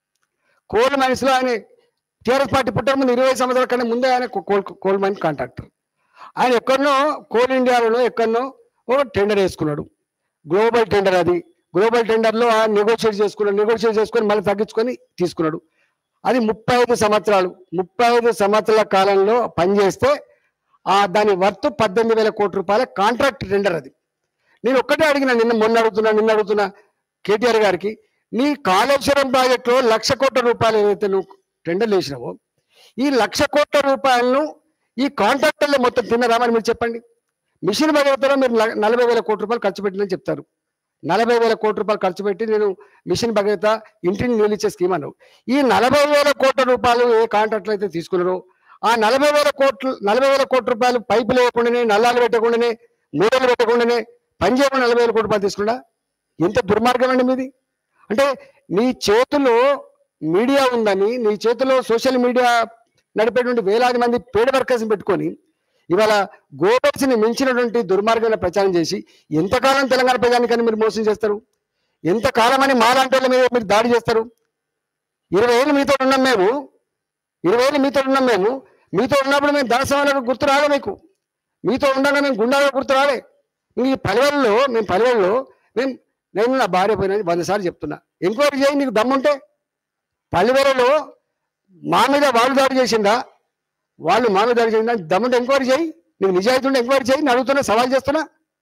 coal mines లో ఆయన టిఆర్ఎస్ పార్టీ పుట్టక ముందు ఇరవై సంవత్సరాల కన్నా ముందే ఆయన కో- కోల్ కోల్ మైన్ కాంట్రాక్టర్ ఆయన ఎక్కడనో కోల్ ఇండియాలో ఎక్కడనో ఒక టెండర్ వేసుకున్నాడు గ్లోబల్ టెండర్ అది గ్లోబల్ టెండర్లో ఆయన నెగోషియేట్ చేసుకున్నాడు నెగోషియేట్ చేసుకొని మళ్ళీ తగ్గించుకొని తీసుకున్నాడు అది ముప్పై ఐదు సంవత్సరాలు ముప్పై ఐదు సంవత్సరాల కాలంలో పనిచేస్తే ఆ దాని వర్త్ పద్దెనిమిది వేల కోట్ల రూపాయల కాంట్రాక్ట్ టెండర్ అది నేను ఒక్కటే అడిగిన నిన్న మొన్న అడుగుతున్నా నిన్న అడుగుతున్నా కేటీఆర్ గారికి నీ కాళేశ్వరం ప్రాజెక్టులో లక్ష కోట్ల రూపాయలు ఏదైతే నువ్వు టెండర్లు వేసినావో ఈ లక్ష కోట్ల రూపాయలను ఈ కాంట్రాక్టర్లు మొత్తం తిన్నరామని మీరు చెప్పండి మిషన్ భగవతలో మీరు ల- నలభై వేల కోట్ల రూపాయలు ఖర్చు పెట్టినని చెప్తారు నలభై వేల కోట్ల రూపాయలు ఖర్చు పెట్టి నేను మిషన్ భగవత ఇంటిని నిలిచే స్కీమ్ అన్నావు ఈ నలభై వేల కోట్ల రూపాయలు ఏ కాంట్రాక్ట్లు అయితే తీసుకున్నారో ఆ నలభై వేల కోట్లు నలభై వేల కోట్ల రూపాయలు పైపులు వేయకుండానే నల్లాలు పెట్టకుండానే మూడలు పెట్టకుండానే పని చేయకుండా నలభై వేల కోట్ల రూపాయలు తీసుకున్నా ఎంత దుర్మార్గం అండి మీది అంటే నీ చేతిలో మీడియా ఉందని నీ చేతిలో సోషల్ మీడియా నడిపేటువంటి వేలాది మంది పేడ్ వర్కర్స్ని పెట్టుకొని ఇవాళ గోబెల్స్ని మించినటువంటి దుర్మార్గమైన ప్రచారం చేసి ఎంతకాలం తెలంగాణ ప్రజానికని మీరు మోసం చేస్తారు ఎంతకాలం అని మాలాంటి వాళ్ళ మీద మీరు దాడి చేస్తారు ఇరవై ఏళ్ళు మీతో ఉన్నాం మేము ఇరవై ఏళ్ళు మీతో ఉన్నాం మేము మీతో ఉన్నప్పుడు మేము దళసవాళ్ళకు గుర్తు రాలే మీకు మీతో ఉండగా మేము గుండాగా గుర్తు రాలే మీ పల్లెల్లో మేము పల్లెల్లో మేము నేను నా భార్య పోయిన వంద సార్లు చెప్తున్నా ఎంక్వైరీ చేయి నీకు దమ్ముంటే పల్లెవేలలో మా మీద వాళ్ళు దాడి చేసిందా వాళ్ళు మా మీద దాడి చేసిందా దమ్ముంటే ఎంక్వైరీ చేయి నీకు నిజాయితీ ఉంటే ఎంక్వైరీ చేయి నేను అడుగుతున్నా సవాల్ చేస్తున్నా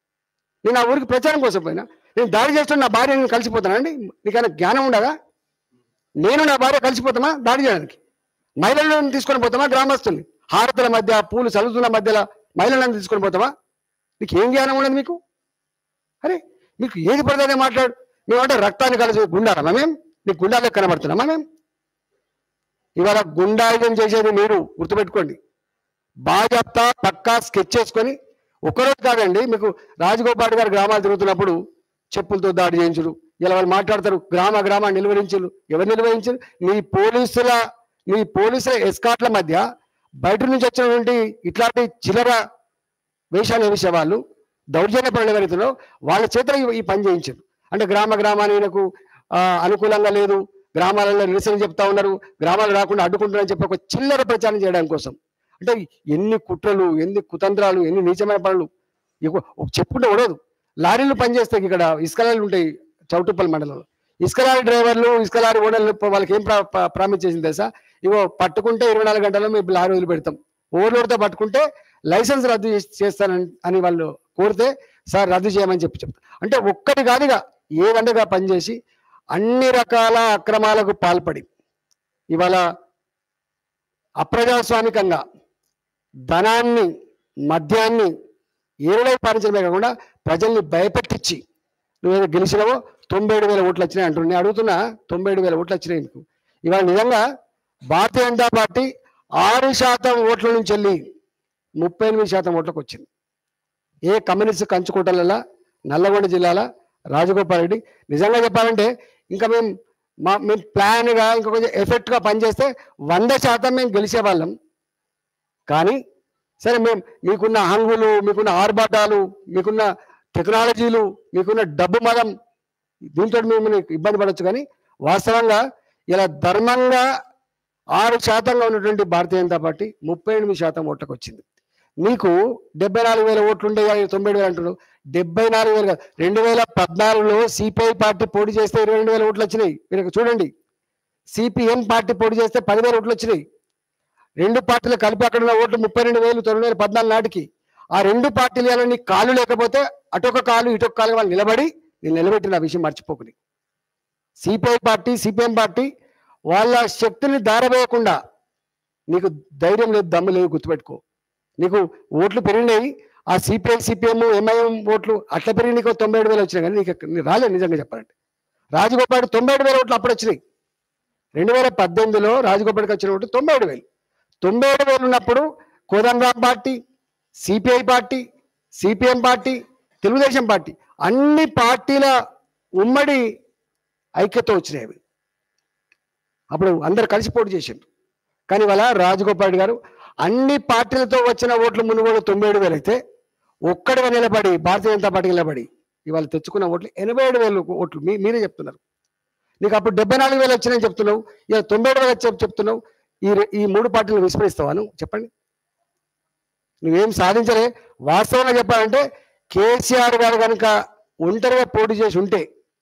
నేను ఆ ఊరికి ప్రచారం కోసం పోయినా నేను దాడి చేస్తున్న నా భార్య నేను కలిసిపోతానండి నీకైనా జ్ఞానం ఉండదా నేను నా భార్య కలిసిపోతామా దాడి చేయడానికి మహిళలను తీసుకొని పోతామా గ్రామస్తుల్ని హారతుల మధ్య పూలు చదువుతున్న మధ్యలో మహిళలను తీసుకొని పోతామా నీకు ఏం జ్ఞానం ఉండదు మీకు అరే మీకు ఏది పడితే అదే మాట్లాడు మేమంటే రక్తాన్ని కలిసి గుండారా మేము నీకు గుండాలకు కనబడుతున్నామా మేము ఇవాళ గుండాయుధం చేసేది మీరు గుర్తుపెట్టుకోండి బాజాప్తా పక్కా స్కెచ్ చేసుకొని ఒకరోజు కాదండి మీకు రాజగోపాల్ గారు గ్రామాలు తిరుగుతున్నప్పుడు చెప్పులతో దాడి చేయించుడు ఇలా వాళ్ళు మాట్లాడతారు గ్రామ గ్రామాన్ని నిలువరించులు ఎవరు నిలువరించారు నీ పోలీసుల నీ పోలీసుల ఎస్కాట్ల మధ్య బయట నుంచి వచ్చినటువంటి ఇట్లాంటి చిల్లర వేషాలు వేసే వాళ్ళు దౌర్జన్య పనులు ఎవరైతున్నారో వాళ్ళ చేత ఈ- ఈ పని చేయించారు అంటే గ్రామ గ్రామానికి ఈయనకు, ఆ, అనుకూలంగా లేదు గ్రామాలలో నిరసన చెప్తా ఉన్నారు గ్రామాలు రాకుండా అడ్డుకుంటున్నారని చెప్పి ఒక చిల్లర ప్రచారం చేయడం కోసం అంటే ఎన్ని కుట్రలు ఎన్ని కుతంత్రాలు ఎన్ని నీచమైన పనులు ఇగో ఒక చెప్పుకుంటే ఉండదు లారీలు పనిచేస్తాయి ఇక్కడ ఇసుక లారీలు ఉంటాయి చౌటుప్పల్ మండలంలో ఇసుక లారీ డ్రైవర్లు ఇసుక లారీ ఓనర్లు వాళ్ళకి ఏం ప్రా- ప్రా- ప్రామిస్ చేసింది తెలుసా ఇగో పట్టుకుంటే ఇరవై నాలుగు గంటల్లో మేము లారీ వదిలిపెడతాం ఓవర్లోడ్తో పట్టుకుంటే లైసెన్స్ రద్దు చేసి- చేస్తానని అని వాళ్ళు కోరితే సార్ రద్దు చేయమని చెప్పి చెప్తారు అంటే ఒక్కటి కాదుగా ఏదండగా పనిచేసి అన్ని రకాల అక్రమాలకు పాల్పడి ఇవాళ అప్రజాస్వామికంగా ధనాన్ని మద్యాన్ని ఏరులై పాలించడమే కాకుండా ప్రజల్ని భయపెట్టించి నువ్వేదో గెలిచినావో తొంభై ఏడు వేల ఓట్లు వచ్చినాయి అంటున్నా నేను అడుగుతున్నా తొంభై ఏడు వేల ఓట్లు వచ్చినాయి నీకు ఇవాళ నిజంగా భారతీయ జనతా పార్టీ ఆరు శాతం ఓట్ల నుంచి వెళ్ళి ముప్పై ఎనిమిది శాతం ఓట్లకు వచ్చింది ఏ కమ్యూనిస్ట్ కంచుకోటల నల్లగొండ జిల్లాల రాజగోపాల్ రెడ్డి నిజంగా చెప్పాలంటే ఇంకా మేము మా మేము ప్లాన్గా ఇంకా కొంచెం ఎఫెక్ట్గా పనిచేస్తే వంద శాతం మేము గెలిచేవాళ్ళం కానీ సరే మేము మీకున్న హంగులు మీకున్న ఆర్భాటాలు మీకున్న టెక్నాలజీలు మీకున్న డబ్బు మదం దీంతో మేము ఇబ్బంది పడవచ్చు కానీ వాస్తవంగా ఇలా ధర్మంగా ఆరు శాతంగా ఉన్నటువంటి భారతీయ జనతా పార్టీ ముప్పై ఎనిమిది శాతం ఓట్లకు వచ్చింది నీకు డెబ్బై నాలుగు వేల ఓట్లు ఉండే తొంభై ఏడు వేలు అంటున్నావు డెబ్బై నాలుగు వేలు కాదు రెండు వేల పద్నాలుగులో సిపిఐ పార్టీ పోటీ చేస్తే ఇరవై రెండు వేల ఓట్లు వచ్చినాయి మీరు ఇక్కడ చూడండి సిపిఎం పార్టీ పోటీ చేస్తే పదివేల ఓట్లు వచ్చినాయి రెండు పార్టీలు కలిపి అక్కడ ఉన్న ఓట్లు ముప్పై రెండు వేలు తొమ్మిది వేల పద్నాలుగు నాటికి ఆ రెండు పార్టీలు ఇలా నీ కాలు లేకపోతే అటొక కాలు ఇటొక కాలు వాళ్ళు నిలబడి నేను నిలబెట్టిన ఆ విషయం మర్చిపోకుని సిపిఐ పార్టీ సిపిఎం పార్టీ వాళ్ళ శక్తిని దారవేయకుండా నీకు ధైర్యం లేదు దమ్ము లేదు గుర్తుపెట్టుకో నీకు ఓట్లు పెరిగినాయి ఆ సిపిఐ సిపిఎం ఎంఐఎం ఓట్లు అట్లా పెరిగి నీకు తొంభై ఏడు వేలు వచ్చినాయి కానీ నీకు నీకు రాలేదు నిజంగా చెప్పాలంటే రాజగోపాల్ తొంభై ఏడు వేల ఓట్లు అప్పుడు వచ్చినాయి రెండు వేల పద్దెనిమిదిలో రాజగోపాల్కి వచ్చిన ఓట్లు తొంభై ఏడు వేలు తొంభై ఏడు వేలు ఉన్నప్పుడు Kodandaram party CPI party CPM party Telugu Desam party అన్ని పార్టీల ఉమ్మడి ఐక్యత వచ్చినాయి అవి అప్పుడు అందరు కలిసి పోటీ చేసిండ్రు కానీ ఇవాళ రాజగోపాల్ రెడ్డి గారు అన్ని పార్టీలతో వచ్చిన ఓట్లు మునుగోడు తొంభై ఏడు వేలు అయితే ఒక్కడిగా నిలబడి భారతీయ జనతా పార్టీ నిలబడి ఇవాళ తెచ్చుకున్న ఓట్లు ఎనభై ఏడు వేలు ఓట్లు మీ మీరే చెప్తున్నారు నీకు అప్పుడు డెబ్బై నాలుగు వేలు వచ్చినాయని చెప్తున్నావు ఇక తొంభై ఏడు వేలు వచ్చి చెప్తున్నావు ఈ రె- ఈ మూడు పార్టీలు విస్మరిస్తావా నువ్వు చెప్పండి నువ్వేం సాధించలే వాస్తవంగా చెప్పాలంటే కేసీఆర్ గారు కనుక ఒంటరిగా పోటీ చేసి ఉంటే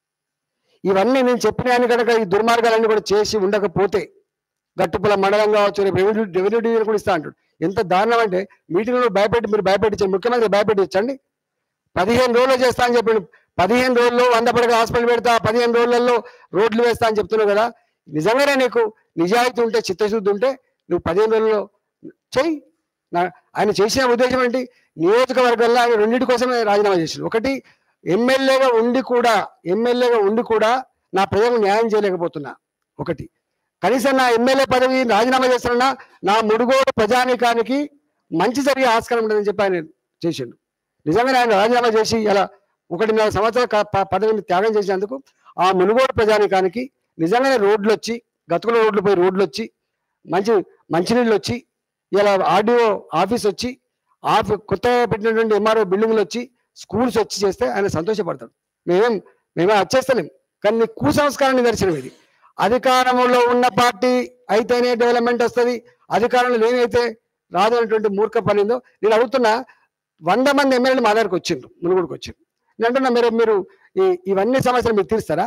ఇవన్నీ నేను చెప్పిన కనుక ఈ దుర్మార్గాలన్నీ కూడా చేసి ఉండకపోతే గట్టుపుల మండలం కావచ్చు రేపు రెవెన్యూ రెవెన్యూ డివిజన్ కూడా ఇస్తా అంటాడు ఎంత దారుణం అంటే మీటింగ్లో భయపెట్టి మీరు భయపెట్టించండి ముఖ్యమంత్రి భయపెట్టించండి పదిహేను రోజులు చేస్తా అని చెప్పి పదిహేను రోజుల్లో వంద పడక హాస్పిటల్ పెడతా పదిహేను రోజులలో రోడ్లు వేస్తా అని చెప్తున్నావు కదా నిజంగానే నీకు నిజాయితీ ఉంటే చిత్తశుద్ధి ఉంటే నువ్వు పదిహేను రోజుల్లో చెయ్యి నా ఆయన చేసిన ఉద్దేశం ఏంటి నియోజకవర్గంలో ఆయన రెండింటి కోసమే రాజీనామా చేసిండు ఒకటి ఎమ్మెల్యేగా ఉండి కూడా ఎమ్మెల్యేగా ఉండి కూడా నా ప్రజలకు న్యాయం చేయలేకపోతున్నా ఒకటి కనీసం నా ఎమ్మెల్యే పదవి రాజీనామా చేస్తున్నా నా ముడుగోడు ప్రజానీకానికి మంచి జరిగే ఆస్కారం ఉండదని చెప్పి ఆయన చేసిండు నిజంగానే ఆయన రాజీనామా చేసి ఇలా ఒకటిన్నర సంవత్సరాల క- ప- పదవిని త్యాగం చేసినందుకు ఆ మునుగోడు ప్రజానీకానికి నిజంగానే రోడ్లు వచ్చి గతుకుల రోడ్లు పోయి రోడ్లు వచ్చి మంచి మంచినీళ్ళు వచ్చి ఇలా ఆర్డీఓ ఆఫీస్ వచ్చి ఆఫ్ కొత్తగా పెట్టినటువంటి ఎంఆర్ఓ బిల్డింగ్లు వచ్చి స్కూల్స్ వచ్చి చేస్తే ఆయన సంతోషపడతాడు మేమేం మేమే వచ్చేస్తలేం కానీ నీ కుసంస్కారం నిదర్శనం ఇది అధికారంలో ఉన్న పార్టీ అయితేనే డెవలప్మెంట్ వస్తుంది అధికారంలో లేనైతే రాదు అనేటువంటి మూర్ఖ పని ఉందో నేను అడుగుతున్నా వంద మంది ఎమ్మెల్యేలు మా దగ్గరకు వచ్చిండ్రు మునుగుడికి వచ్చిండ్రు నేను అంటున్నా మీరు మీరు ఈ ఇవన్నీ సమస్యలు మీరు తీరుస్తారా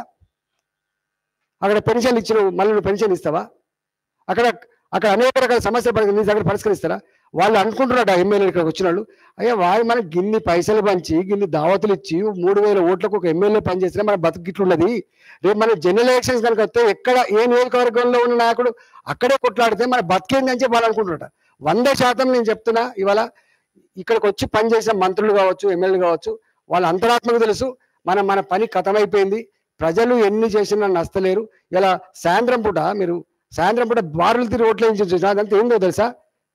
అక్కడ పెన్షన్ ఇచ్చిన మళ్ళీ నువ్వు పెన్షన్ ఇస్తావా అక్కడ అక్కడ అనేక రకాల సమస్యలు పడి నీ దగ్గర పరిష్కరిస్తారా వాళ్ళు అనుకుంటున్నాడు ఎమ్మెల్యే ఇక్కడికి వచ్చిన వాళ్ళు అయ్యా వాడు మనకి గిన్ని పైసలు పంచి గిన్ని దావతులు ఇచ్చి మూడు వేల ఓట్లకు ఒక ఎమ్మెల్యే పనిచేసినా మన బతుకు ఇట్లున్నది రేపు మన జనరల్ ఎలక్షన్స్ కనుక వస్తే ఎక్కడ ఏ నియోజకవర్గంలో ఉన్న నాయకుడు అక్కడే కొట్లాడితే మన బతికేంది అని చెప్పి వాళ్ళు అనుకుంటున్నట వంద శాతం నేను చెప్తున్నా ఇవాళ ఇక్కడికి వచ్చి పనిచేసిన మంత్రులు కావచ్చు ఎమ్మెల్యేలు కావచ్చు వాళ్ళ అంతరాత్మకు తెలుసు మనం మన పని కథమైపోయింది ప్రజలు ఎన్ని చేసినా నష్టలేరు ఇలా సాయంత్రం పూట మీరు సాయంత్రం పూట బారులు తిరిగి ఓట్లు వేయించి చూసినా అదంతా ఏందో తెలుసా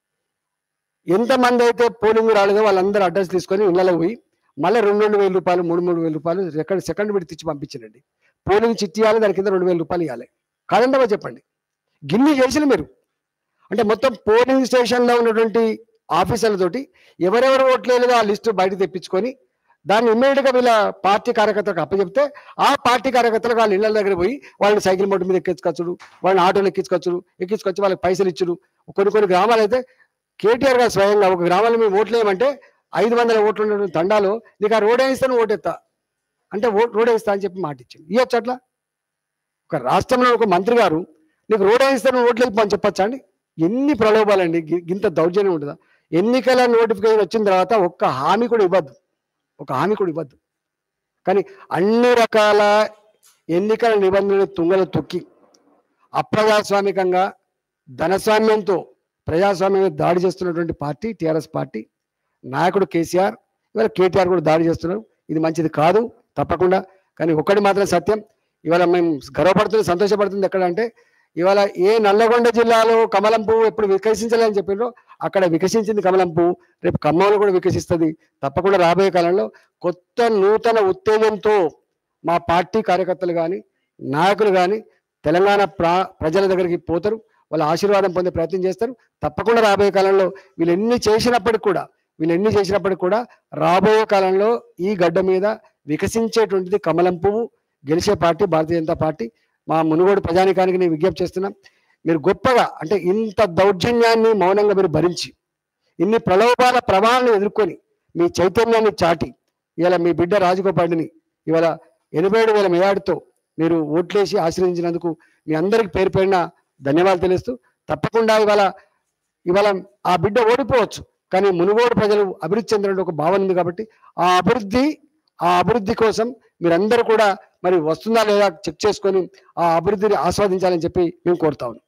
ఎంతమంది అయితే పోలింగ్ రాలేదో వాళ్ళందరూ అడ్రస్ తీసుకొని ఇళ్ళకి పోయి మళ్ళీ రెండు రెండు వేల రూపాయలు మూడు మూడు వేల రూపాయలు సెకండ్ సెకండ్ పెట్టి తెచ్చి పంపించండి పోలింగ్ చిట్టి ఇవ్వాలి దాని కింద రెండు వేల రూపాయలు ఇవ్వాలి కాదంటావా చెప్పండి గిన్ని చేసిన మీరు అంటే మొత్తం పోలింగ్ స్టేషన్లో ఉన్నటువంటి ఆఫీసర్లతోటి ఎవరెవరు ఓట్లేదో ఆ లిస్టు బయట తెప్పించుకొని దాన్ని ఇమ్మీడియట్ గా వీళ్ళ పార్టీ కార్యకర్తలకు అప్పచెప్తే ఆ పార్టీ కార్యకర్తలకు వాళ్ళ ఇళ్ళ దగ్గర పోయి వాళ్ళని సైకిల్ మోటర్ మీద ఎక్కించుకొచ్చుడు వాళ్ళని ఆటోలు ఎక్కించుకొచ్చుడు ఎక్కించుకొచ్చి వాళ్ళకి పైసలు ఇచ్చుడు కొన్ని కొన్ని గ్రామాలు అయితే కేటీఆర్ గారు స్వయంగా ఒక గ్రామంలో మేము ఓట్లు వేయమంటే ఐదు వందల ఓట్లు ఉన్నటువంటి తండాలో నీకు ఆ రోడ్ వేయిస్తాను ఓటెత్తా అంటే ఓ- రోడ్ వేయిస్తా అని చెప్పి మాట ఇచ్చింది ఇవ్వచ్చు అట్లా ఒక రాష్ట్రంలో ఒక మంత్రి గారు నీకు రోడ్ వేయిస్తాను ఓట్లు వేయమని చెప్పొచ్చా అండి ఎన్ని ప్రలోభాలండి గి- ఇంత దౌర్జన్యం ఉంటుందా ఎన్నికల నోటిఫికేషన్ వచ్చిన తర్వాత ఒక్క హామీ కూడా ఇవ్వద్దు ఒక హామీ కూడా ఇవ్వద్దు కానీ అన్ని రకాల ఎన్నికల నిబంధనలు తుంగలు తొక్కి అప్రజాస్వామికంగా ధనస్వామ్యంతో ప్రజాస్వామ్యం మీద దాడి చేస్తున్నటువంటి పార్టీ టిఆర్ఎస్ పార్టీ నాయకుడు కేసీఆర్ ఇవాళ కేటీఆర్ కూడా దాడి చేస్తున్నారు ఇది మంచిది కాదు తప్పకుండా కానీ ఒకటి మాత్రం సత్యం ఇవాళ మేము గర్వపడుతుంది సంతోషపడుతుంది ఎక్కడ అంటే ఇవాళ ఏ నల్లగొండ జిల్లాలో కమలం పువ్వు ఎప్పుడు వికసించాలని చెప్పిండ్రో అక్కడ వికసించింది కమలం పువ్వు రేపు ఖమ్మంలో కూడా వికసిస్తుంది తప్పకుండా రాబోయే కాలంలో కొత్త నూతన ఉత్తేజంతో మా పార్టీ కార్యకర్తలు కానీ నాయకులు కానీ తెలంగాణ ప్రా ప్రజల దగ్గరికి పోతారు వాళ్ళ ఆశీర్వాదం పొందే ప్రయత్నం చేస్తారు తప్పకుండా రాబోయే కాలంలో వీళ్ళు ఎన్ని చేసినప్పటికి కూడా వీళ్ళు ఎన్ని చేసినప్పటికి కూడా రాబోయే కాలంలో ఈ గడ్డ మీద వికసించేటువంటిది కమలం పువ్వు గెలిచే పార్టీ భారతీయ జనతా పార్టీ మా మునుగోడు ప్రజానికానికి నేను విజ్ఞప్తి చేస్తున్నాం మీరు గొప్పగా అంటే ఇంత దౌర్జన్యాన్ని మౌనంగా మీరు భరించి ఇన్ని ప్రలోభాల ప్రవాహాలను ఎదుర్కొని మీ చైతన్యాన్ని చాటి ఇవాళ మీ బిడ్డ రాజగోపాల్ని ఇవాళ ఎనభై ఏడు వేల మేయాడుతో మీరు ఓట్లేసి ఆశ్రయించినందుకు మీ అందరికి పేరు పేరిన ధన్యవాదాలు తెలుస్తూ తప్పకుండా ఇవాళ ఇవాళ ఆ బిడ్డ ఓడిపోవచ్చు కానీ మునుగోడు ప్రజలు అభివృద్ధి చెందిన ఒక భావన ఉంది కాబట్టి ఆ అభివృద్ధి ఆ అభివృద్ధి కోసం మీరందరూ కూడా మరి వస్తుందా లేదా చెక్ చేసుకొని ఆ అభివృద్ధిని ఆస్వాదించాలని చెప్పి మేము కోరుతా ఉన్నాం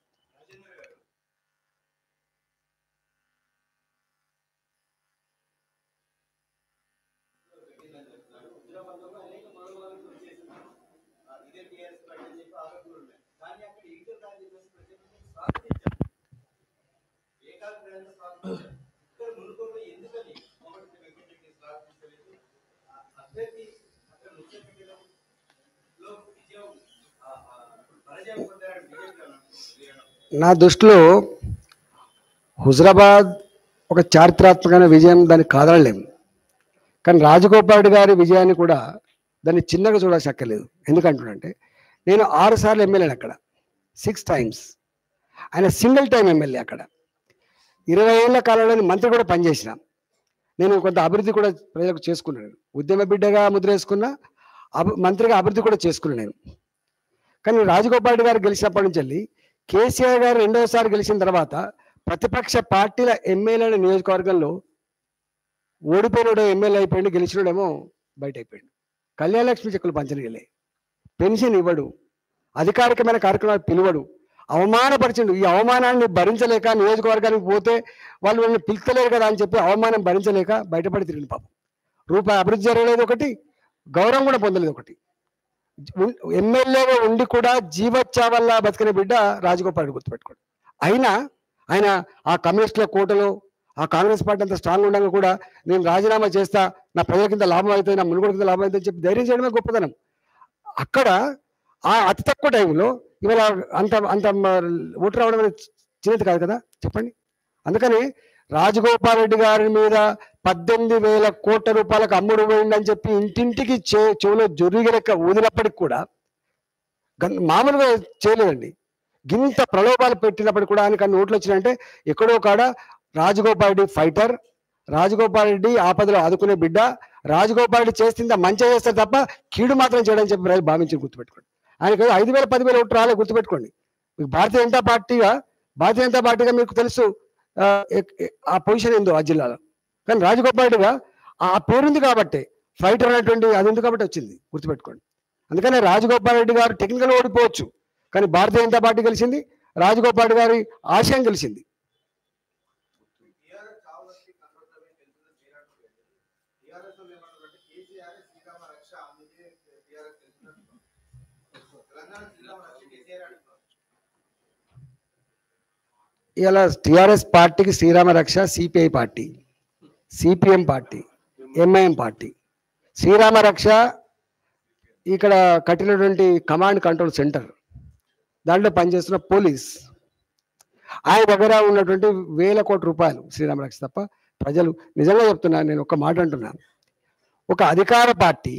నా దృష్టిలో హుజరాబాద్ ఒక చారిత్రాత్మకమైన విజయం దాన్ని కాదనలేము కానీ రాజగోపాల్ రెడ్డి గారి విజయాన్ని కూడా దాన్ని చిన్నగా చూడాల్సక్కర్లేదు ఎందుకంటున్నంటే నేను ఆరు సార్లు ఎమ్మెల్యేని అక్కడ సిక్స్ టైమ్స్ ఆయన సింగిల్ టైం ఎమ్మెల్యే అక్కడ ఇరవై ఏళ్ల కాలంలో నేను మంత్రి కూడా పనిచేసిన నేను కొంత అభివృద్ధి కూడా ప్రజలకు చేసుకున్నాను ఉద్యమ బిడ్డగా ముద్ర వేసుకున్న అభి మంత్రిగా అభివృద్ధి కూడా చేసుకున్నాను నేను కానీ రాజగోపాల్ రెడ్డి గారు గెలిచినప్పటి నుంచి వెళ్ళి కేసీఆర్ గారు రెండవసారి గెలిచిన తర్వాత ప్రతిపక్ష పార్టీల ఎమ్మెల్యేల నియోజకవర్గంలో ఓడిపోయినోడు ఎమ్మెల్యే అయిపోయింది గెలిచినోడేమో బయట అయిపోయాడు కళ్యాణ లక్ష్మి చెక్కులు పంచనీయలే పెన్షన్ ఇవ్వడు అధికారికమైన కార్యక్రమాలు పిలువడు అవమానపరిచిండు ఈ అవమానాన్ని భరించలేక నియోజకవర్గానికి పోతే వాళ్ళు వాళ్ళని పిలుస్తలేరు కదా అని చెప్పి అవమానం భరించలేక బయటపడి తిరిగిన పాపం రూపాయి అభివృద్ధి జరగలేదు ఒకటి గౌరవం కూడా పొందలేదు ఒకటి ఉన్- ఎమ్మెల్యేగా ఉండి కూడా జీవచ్చావల్లా బతికిన బిడ్డ రాజగోపాల్ రెడ్డి గుర్తుపెట్టుకోండి అయినా ఆయన ఆ కమ్యూనిస్టుల కోటలో ఆ కాంగ్రెస్ పార్టీ అంత స్ట్రాంగ్ ఉండగా కూడా నేను రాజీనామా చేస్తా నా ప్రజల కింద లాభం అవుతుంది నా మునుగోడు కింద లాభం అవుతుంది చెప్పి ధైర్యం చేయడమే గొప్పతనం అక్కడ ఆ అతి తక్కువ టైంలో ఇవాళ అంత అంత మ- ఓటు రావడం అనేది చిన్నది కాదు కదా చెప్పండి అందుకని రాజగోపాల్ రెడ్డి గారి మీద పద్దెనిమిది వేల కోట్ల రూపాయలకు అమ్ముడు పోయిందని చెప్పి ఇంటింటికి చె చెవులో జొరిగి లెక్క ఊదినప్పటికి కూడా గన్- మామూలుగా చేయలేదండి గింత ప్రలోభాలు పెట్టినప్పటికి కూడా ఆయనకు అన్ని ఓట్లు వచ్చినాయంటే ఎక్కడో కాడ రాజగోపాల్ రెడ్డి ఫైటర్ రాజగోపాల్ రెడ్డి ఆపదలో ఆదుకునే బిడ్డ రాజగోపాల్ రెడ్డి చేస్తుందా మంచిగా చేస్తారు తప్ప కీడు మాత్రం చేయడం చెప్పి ప్రజలు భావించి గుర్తుపెట్టుకోండి ఆయనకు ఐదు వేల పదివేల ఓట్లు రాలే గుర్తుపెట్టుకోండి మీకు భారతీయ జనతా పార్టీగా భారతీయ జనతా పార్టీగా మీకు తెలుసు ఆ, ఎక్- ఎ- ఆ పొజిషన్ ఏందో ఆ జిల్లాలో కానీ రాజగోపాల్ రెడ్డిగా ఆ పేరుంది కాబట్టి ఫైటర్ అనేటువంటి అది ఉంది కాబట్టి వచ్చింది గుర్తుపెట్టుకోండి అందుకనే రాజగోపాల్ రెడ్డి గారు టెక్నికల్ ఓడిపోవచ్చు కానీ భారతీయ జనతా పార్టీ గెలిచింది రాజగోపాల్ రెడ్డి గారి ఆశయం గెలిచింది టీఆర్ఎస్ కావాలని కనబడతామే తెలుసున్న శ్రీరామ్ టీఆర్ఎస్ వాళ్ళు ఏమంటారంటే కేసీఆర్ శ్రీరామ రక్ష అందుకే టీఆర్ఎస్ తెలుసున్నట్టు తెలంగాణ శ్రీరామ రక్ష కేసీఆర్ అంటున్నారు ఇలా టిఆర్ఎస్ పార్టీకి శ్రీరామ రక్ష CPI party CPM party MIM party Srirama రక్ష ఇక్కడ కట్టినటువంటి కమాండ్ కంట్రోల్ సెంటర్ దాంట్లో పనిచేస్తున్న పోలీస్ ఆయన దగ్గర ఉన్నటువంటి వేల కోట్ల రూపాయలు శ్రీరామ రక్ష తప్ప ప్రజలు నిజంగా చెప్తున్నాను నేను ఒక మాట అంటున్నాను ఒక అధికార పార్టీ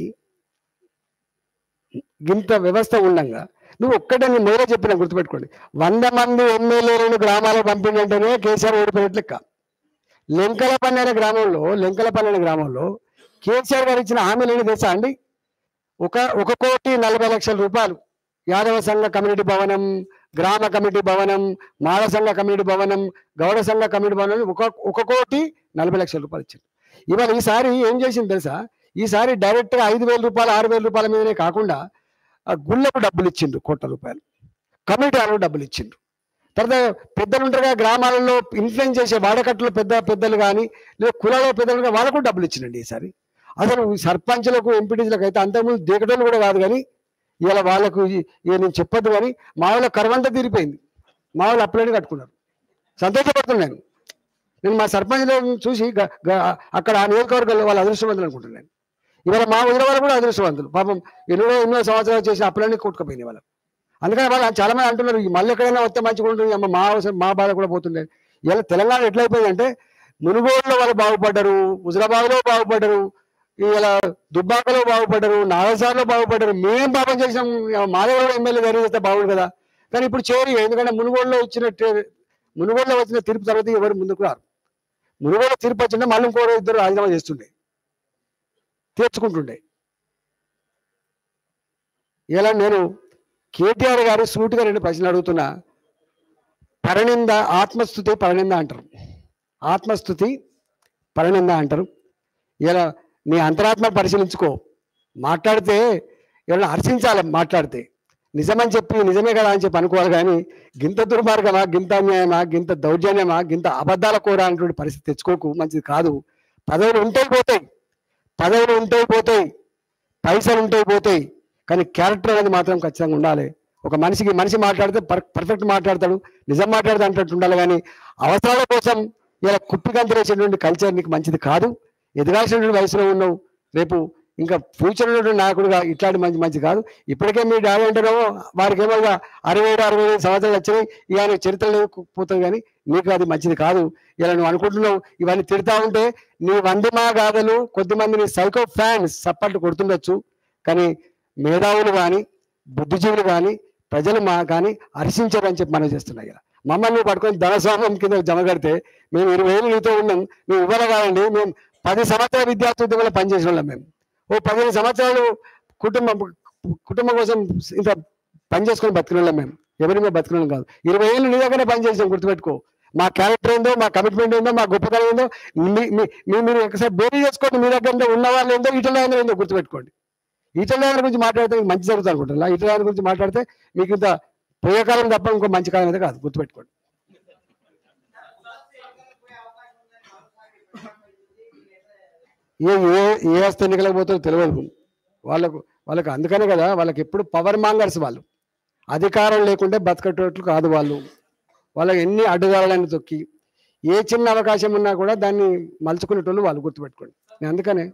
ఇంత వ్యవస్థ ఉండంగా నువ్వు ఒక్కటే నేను మొదలే చెప్పిన గుర్తుపెట్టుకోండి వంద మంది ఎమ్మెల్యేలను గ్రామాలకు పంపిందంటేనే కేసీఆర్ ఓడిపోయినట్లు లెక్క లెంకలపల్లి అనే గ్రామంలో లెంకలపల్లి అనే గ్రామంలో కేసీఆర్ గారు ఇచ్చిన హామీలు ఏంటి తెలుసా అండి ఒక ఒక కోటి నలభై లక్షల రూపాయలు యాదవ సంఘ కమ్యూనిటీ భవనం గ్రామ కమిటీ భవనం మాల సంఘ కమ్యూనిటీ భవనం గౌడ సంఘ కమ్యూనిటీ భవనం ఒక ఒక కోటి నలభై లక్షల రూపాయలు ఇచ్చింది ఇవాళ ఈసారి ఏం చేసింది తెలుసా ఈసారి డైరెక్ట్గా ఐదు వేల రూపాయలు ఆరు వేల రూపాయల మీదనే కాకుండా ఆ గుళ్ళకు డబ్బులు ఇచ్చిండ్రు కోట్ల రూపాయలు కమిటీ వాళ్ళకు డబ్బులు ఇచ్చిండ్రు తర్వాత పెద్దలు ఉంటారు కదా గ్రామాలలో ఇన్ఫ్లుయెన్స్ చేసే వాడకట్లు పెద్ద పెద్దలు కానీ లేదా కులాల పెద్దలు కానీ వాళ్ళకు డబ్బులు ఇచ్చిండండి ఈసారి అసలు ఈ సర్పంచులకు ఎంపీటీసీలకు అయితే అంతకుముందు దిగటోళ్ళు కూడా కాదు కానీ ఇలా వాళ్ళకు ఈ- ఇక నేను చెప్పొద్దు కానీ మా వాళ్ళ కరవంతా తీరిపోయింది మా వాళ్ళు అప్పులని కట్టుకున్నారు సంతోషపడుతున్నాను నేను మా సర్పంచ్లను చూసి గ- గ- అక్కడ ఆ నియోజకవర్గంలో వాళ్ళు అదృష్టవంతులు అనుకుంటున్నాను ఇవాళ మా ఊరి వాళ్ళు కూడా అదృష్టవంతులు పాపం ఎన్నో ఎన్నో సంవత్సరాలు చేసిన అప్పులన్నీ కొట్టుకుపోయినాయి వాళ్ళు అందుకని వాళ్ళు చాలా మంది అంటున్నారు "ఈ మళ్ళీ ఎక్కడైనా వస్తే మంచిగా ఉంటుంది అమ్మ మా అవసరం మా బాధ కూడా పోతుండే ఇలా తెలంగాణ ఎట్లయిపోయిందంటే మునుగోడులో వాళ్ళు బాగుపడ్డారు హుజరాబాద్లో బాగుపడ్డారు ఇలా దుబ్బాకలో బాగుపడ్డారు నాగసార్లో బాగుపడ్డారు మేం పాపం చేసాం మాదేవాడ ఎమ్మెల్యే గారు చేస్తే బాగుండు కదా కానీ ఇప్పుడు చేరి ఎందుకంటే మునుగోడులో వచ్చిన టే- మునుగోడులో వచ్చిన తీర్పు తర్వాత ఎవరు ముందుకు రారు మునుగోడు తీర్పు వచ్చింటే మళ్ళీ ఇంకో ఇద్దరు రాజీనామా చేస్తుండే తీర్చుకుంటుండే ఇలా నేను కేటీఆర్ గారు సూటిగా రెండు ప్రశ్నలు అడుగుతున్నా పరనింద ఆత్మస్థుతి పరనింద అంటారు ఆత్మస్థుతి పరనింద అంటారు ఇలా నీ అంతరాత్మ పరిశీలించుకో మాట్లాడితే ఎవరైనా హర్షించాలి మాట్లాడితే నిజమని చెప్పి నిజమే కదా అని చెప్పి అనుకోవాలి కానీ గింత దుర్మార్గమా గింత అన్యాయమా గింత దౌర్జన్యమా గింత అబద్ధాల కూర అనేటువంటి పరిస్థితి తెచ్చుకోకు మంచిది కాదు పదవులు ఉంటాయి పోతాయి పదవులు ఉంటాయి పోతాయి పైసలు ఉంటాయి పోతాయి కానీ క్యారెక్టర్ అనేది మాత్రం ఖచ్చితంగా ఉండాలి ఒక మనిషికి మనిషి మాట్లాడితే పర్ పర్ఫెక్ట్ మాట్లాడతాడు నిజం మాట్లాడితే అంటట్టు ఉండాలి కానీ అవసరాల కోసం ఇలా కుప్పిగంతరేసేటువంటి కల్చర్ నీకు మంచిది కాదు ఎదగాల్సినటువంటి వయసులో ఉన్నావు రేపు ఇంకా ఫ్యూచర్ ఉన్నటువంటి నాయకుడుగా ఇట్లాంటి మంచి మంచి కాదు ఇప్పటికే మీ డాడీ అంటారో వారికి ఏమో ఇక అరవై ఏడు అరవై ఐదు సంవత్సరాలు వచ్చినాయి ఇక ఆయన చరిత్ర లేకపోతుంది కానీ నీకు అది మంచిది కాదు ఇలా నువ్వు అనుకుంటున్నావు ఇవన్నీ తిడతా ఉంటే నీ వందిమా గాథలు కొద్దిమంది నీ సైకో ఫ్యాన్స్ సప్పట్లు కొడుతుండొచ్చు కానీ మేధావులు కానీ బుద్ధిజీవులు కానీ ప్రజలు మా కానీ హర్షించారని చెప్పి మనం చేస్తున్నాయి ఇలా మమ్మల్ని నువ్వు పట్టుకొని ధనస్వామ్యం కింద జమ కడితే మేము ఇరవై ఏళ్ళు నీతో ఉన్నాం మేము ఇవ్వాలి కాదండి మేము పది సంవత్సరాల విద్యార్థి ఉద్యమంలో పనిచేసిన వాళ్ళం మేము ఓ పదిహేను సంవత్సరాలు కుటుంబం కుటుంబం కోసం ఇంత పని చేసుకొని బతికిన వాళ్ళం మేము ఎవరి మీద బతికిన వాళ్ళం కాదు ఇరవై ఏళ్ళు నీ దగ్గరే పని చేసాం గుర్తుపెట్టుకో మా క్యారెక్టర్ ఏందో మా కమిట్మెంట్ ఏందో మా గొప్పతనం ఏందో మీ మీ- మీ- మీరు ఒకసారి బేరీ చేసుకోండి మీ దగ్గర ఉన్న వాళ్ళు ఏందో ఇటల ఏందో గుర్తుపెట్టుకోండి ఈటల గురించి మాట్లాడితే మీకు మంచి జరుగుతుంది అనుకుంటున్నా ఈటల గురించి మాట్లాడితే మీకు ఇంత పోయే కాలం తప్ప ఇంకో మంచి కాలం అయితే కాదు గుర్తుపెట్టుకోండి ఏ ఏ ఏ వస్తే ఎన్నికలకు పోతారో తెలియదు వాళ్ళకు వాళ్ళకి అందుకనే కదా వాళ్ళకి ఎప్పుడు పవర్ మాంగర్స్ వాళ్ళు అధికారం లేకుంటే బతకటట్లు కాదు వాళ్ళు వాళ్ళకి ఎన్ని అడ్డుదారులని తొక్కి ఏ చిన్న అవకాశం ఉన్నా కూడా దాన్ని మలుచుకునేటోళ్ళు వాళ్ళు గుర్తుపెట్టుకోండి నేను అందుకనే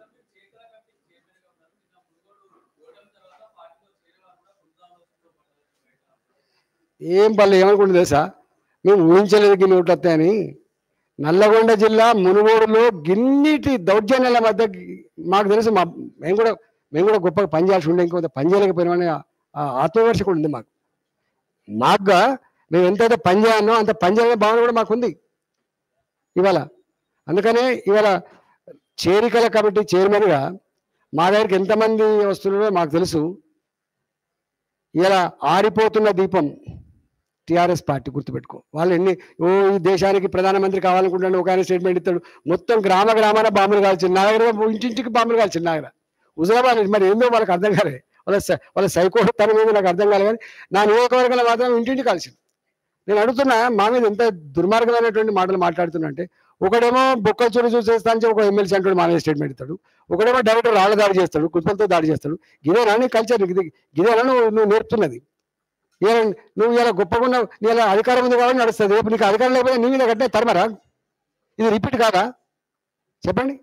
ఏం పర్లేదు ఏమనుకుంటుంది తెలుసా మేము ఊహించలేదు గిన్ని ఓట్లు వస్తాయని నల్లగొండ జిల్లా మునుగోడులో గిన్నిటి దౌర్జన్యాల మధ్య గి- మాకు తెలుసు మా మేము కూడా మేము కూడా గొప్పగా పని చేయాల్సి ఉండే ఇంకొంత పని చేయలేకపోయినామని ఆ- ఆ ఆత్మవిమర్శ కూడా ఉంది మాకు మాకుగా మేము ఎంతైతే పని చేయాలో అంత పని చేయాలనే భావన కూడా మాకుంది ఇవాళ అందుకనే ఇవాళ చేరికల కమిటీ చైర్మన్గా మా దగ్గరికి ఎంతమంది వస్తున్నారో మాకు తెలుసు ఇలా ఆరిపోతున్న దీపం టిఆర్ఎస్ పార్టీ గుర్తుపెట్టుకో వాళ్ళు ఎన్ని ఓ ఈ దేశానికి ప్రధానమంత్రి కావాలనుకుంటాడు ఒక ఆయన స్టేట్మెంట్ ఇస్తాడు మొత్తం గ్రామ గ్రామాన బాంబులు కాల్చింది నా దగ్గర ఇంటింటికి బాంబులు కాల్చింది నా దగ్గర హుజరాబాద్ మరి ఏందో వాళ్ళకి అర్థం కాలే వాళ్ళ సై- వాళ్ళ సైకో తనం ఏదో నాకు అర్థం కాలే కానీ నా నియోజకవర్గంలో మాత్రం ఇంటింటి కాల్చింది నేను అడుగుతున్నా మా మీద ఎంత దుర్మార్గమైనటువంటి మాటలు మాట్లాడుతున్నా అంటే ఒకడేమో బొక్కలు చూడు చూసేస్తా అని చెప్పి ఒక ఎమ్మెల్సీ అంటాడు మా మీద స్టేట్మెంట్ ఇస్తాడు ఒకడేమో డైరెక్ట్ రాళ్ళ దాడి చేస్తాడు కుటుంబంతో దాడి చేస్తాడు గిదేనా నీ కల్చర్ ఇది గిదేనా నువ్వు నువ్వు నేర్పుతున్నది ఇలా నువ్వు ఇలా గొప్పగా ఉన్నావు నీ ఇలా అధికారం ఉంది కాబట్టి నడుస్తుంది రేపు నీకు అధికారం లేకపోతే నీ మీద కట్టే తరమరా ఇది రిపీట్ కాదా చెప్పండి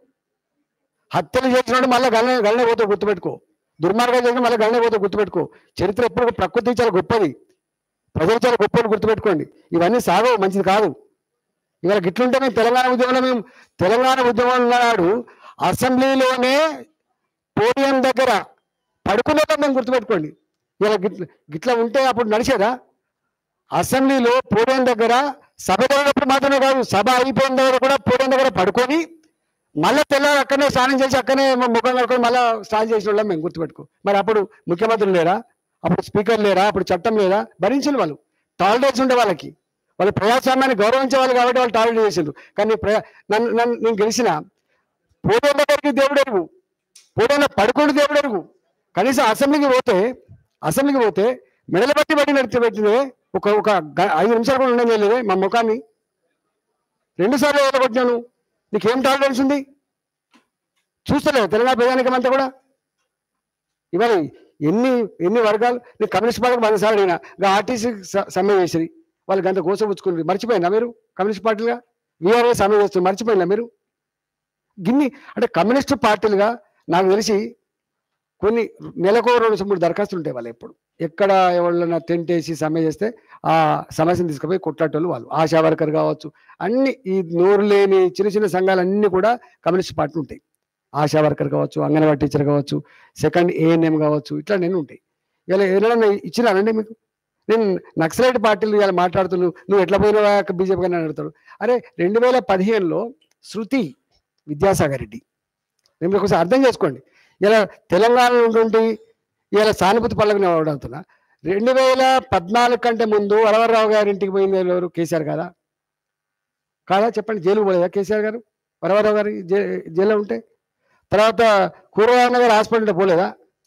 హత్యలు చేసినాడు మళ్ళీ గల్ల గల్లనే పోతే గుర్తుపెట్టుకో దుర్మార్గం చేసిన మళ్ళీ గల్లనే పోతే గుర్తుపెట్టుకో చరిత్ర ఎప్పుడు ప్రకృతి చాలా గొప్పది ప్రజలు చాలా గొప్పని గుర్తుపెట్టుకోండి ఇవన్నీ సాగవు మంచిది కాదు ఇవాళ గిట్లుంటే మేము తెలంగాణ ఉద్యమంలో మేము తెలంగాణ ఉద్యమం నాడు అసెంబ్లీలోనే పోడియం దగ్గర పడుకునేదో మేము గుర్తుపెట్టుకోండి ఇలా గిట్ల గిట్లా ఉంటే అప్పుడు నడిచేదా అసెంబ్లీలో పోడియం దగ్గర సభ జరిగినప్పుడు మాత్రమే కాదు సభ అయిపోయిన దగ్గర కూడా పోడియం దగ్గర పడుకొని మళ్ళీ తెల్లారి అక్కడనే స్నానం చేసి అక్కడనే ముఖం కడుకొని మళ్ళీ స్నానం చేసిన వాళ్ళం మేము గుర్తుపెట్టుకో మరి అప్పుడు ముఖ్యమంత్రులు లేరా అప్పుడు స్పీకర్ లేరా అప్పుడు చట్టం లేదా భరించిన వాళ్ళు టాలరేట్స్ ఉండే వాళ్ళకి వాళ్ళు ప్రజాస్వామ్యాన్ని గౌరవించే వాళ్ళు కాబట్టి వాళ్ళు టాలరేట్ చేసిండ్రు కానీ ప్రజా నన్ను నన్ను నేను గెలిచిన పోటీల దగ్గరికి దేవుడు ఎరుగు పోటీలో పడుకోడు దేవుడు ఎరుగు కనీసం అసెంబ్లీకి పోతే అసెంబ్లీకి పోతే మెడల బట్టి బట్టి నడిచి పెట్టిందే ఒక ఒక గ- ఐదు నిమిషాలు కూడా ఉండడం లేదే మా ముఖాన్ని రెండు సార్లు ఎదగొట్టినాను నీకేం టాలరెన్స్ ఉంది చూస్తలేదు తెలంగాణ ప్రజానికం అంతా కూడా ఇవాళ ఎన్ని ఎన్ని వర్గాలు నేను కమ్యూనిస్ట్ పార్టీకి వంద సార్లు అయినా ఆర్టీసీ సమ్మె చేసి వాళ్ళు గంత గోసపుచ్చుకుని మర్చిపోయిందా మీరు కమ్యూనిస్ట్ పార్టీలుగా వీఆర్ఏ సమ్మె చేస్తున్నారు మర్చిపోయిందా మీరు గిన్ని అంటే కమ్యూనిస్ట్ పార్టీలుగా నాకు తెలిసి కొన్ని నెలకో రెండు మూడు దరఖాస్తులు ఉంటాయి వాళ్ళు ఎప్పుడు ఎక్కడ ఎవరైనా టెంట్ వేసి సమ్మె చేస్తే ఆ సమస్యను తీసుకుపోయి కొట్లాటోళ్ళు వాళ్ళు ఆశా వర్కర్ కావచ్చు అన్ని ఈ నోరు లేని చిన్న చిన్న సంఘాలు అన్ని కూడా కమ్యూనిస్ట్ పార్టీలు ఉంటాయి ఆశా వర్కర్ కావచ్చు అంగన్వాడీ టీచర్ కావచ్చు సెకండ్ ఏఎన్ఎం కావచ్చు ఇట్లా నేను ఉంటాయి ఇలా ఏదైనా ఇచ్చినానండి మీకు నేను నక్సలైట్ పార్టీలు ఇలా మాట్లాడుతున్నావు నువ్వు ఎట్లా పోయినా బీజేపీ అని అడుగుతాడు అరే రెండు వేల పదిహేనులో శృతి విద్యాసాగర్ రెడ్డి నేను మీకు ఒకసారి అర్థం చేసుకోండి ఇలా తెలంగాణ నుండి ఇలా సానుభూతి పళ్ళకు నేను అడుగుతున్నా రెండు వేల పద్నాలుగు కంటే ముందు వరవరరావు గారి ఇంటికి పోయింది ఎవరు కేసీఆర్ కదా కాదా చెప్పండి జైలుకు పోలేదా కేసీఆర్ గారు వరవరరావు గారి జై జైల్లో ఉంటే తర్వాత కూరగాయల గారు హాస్పిటల్ పోలేదా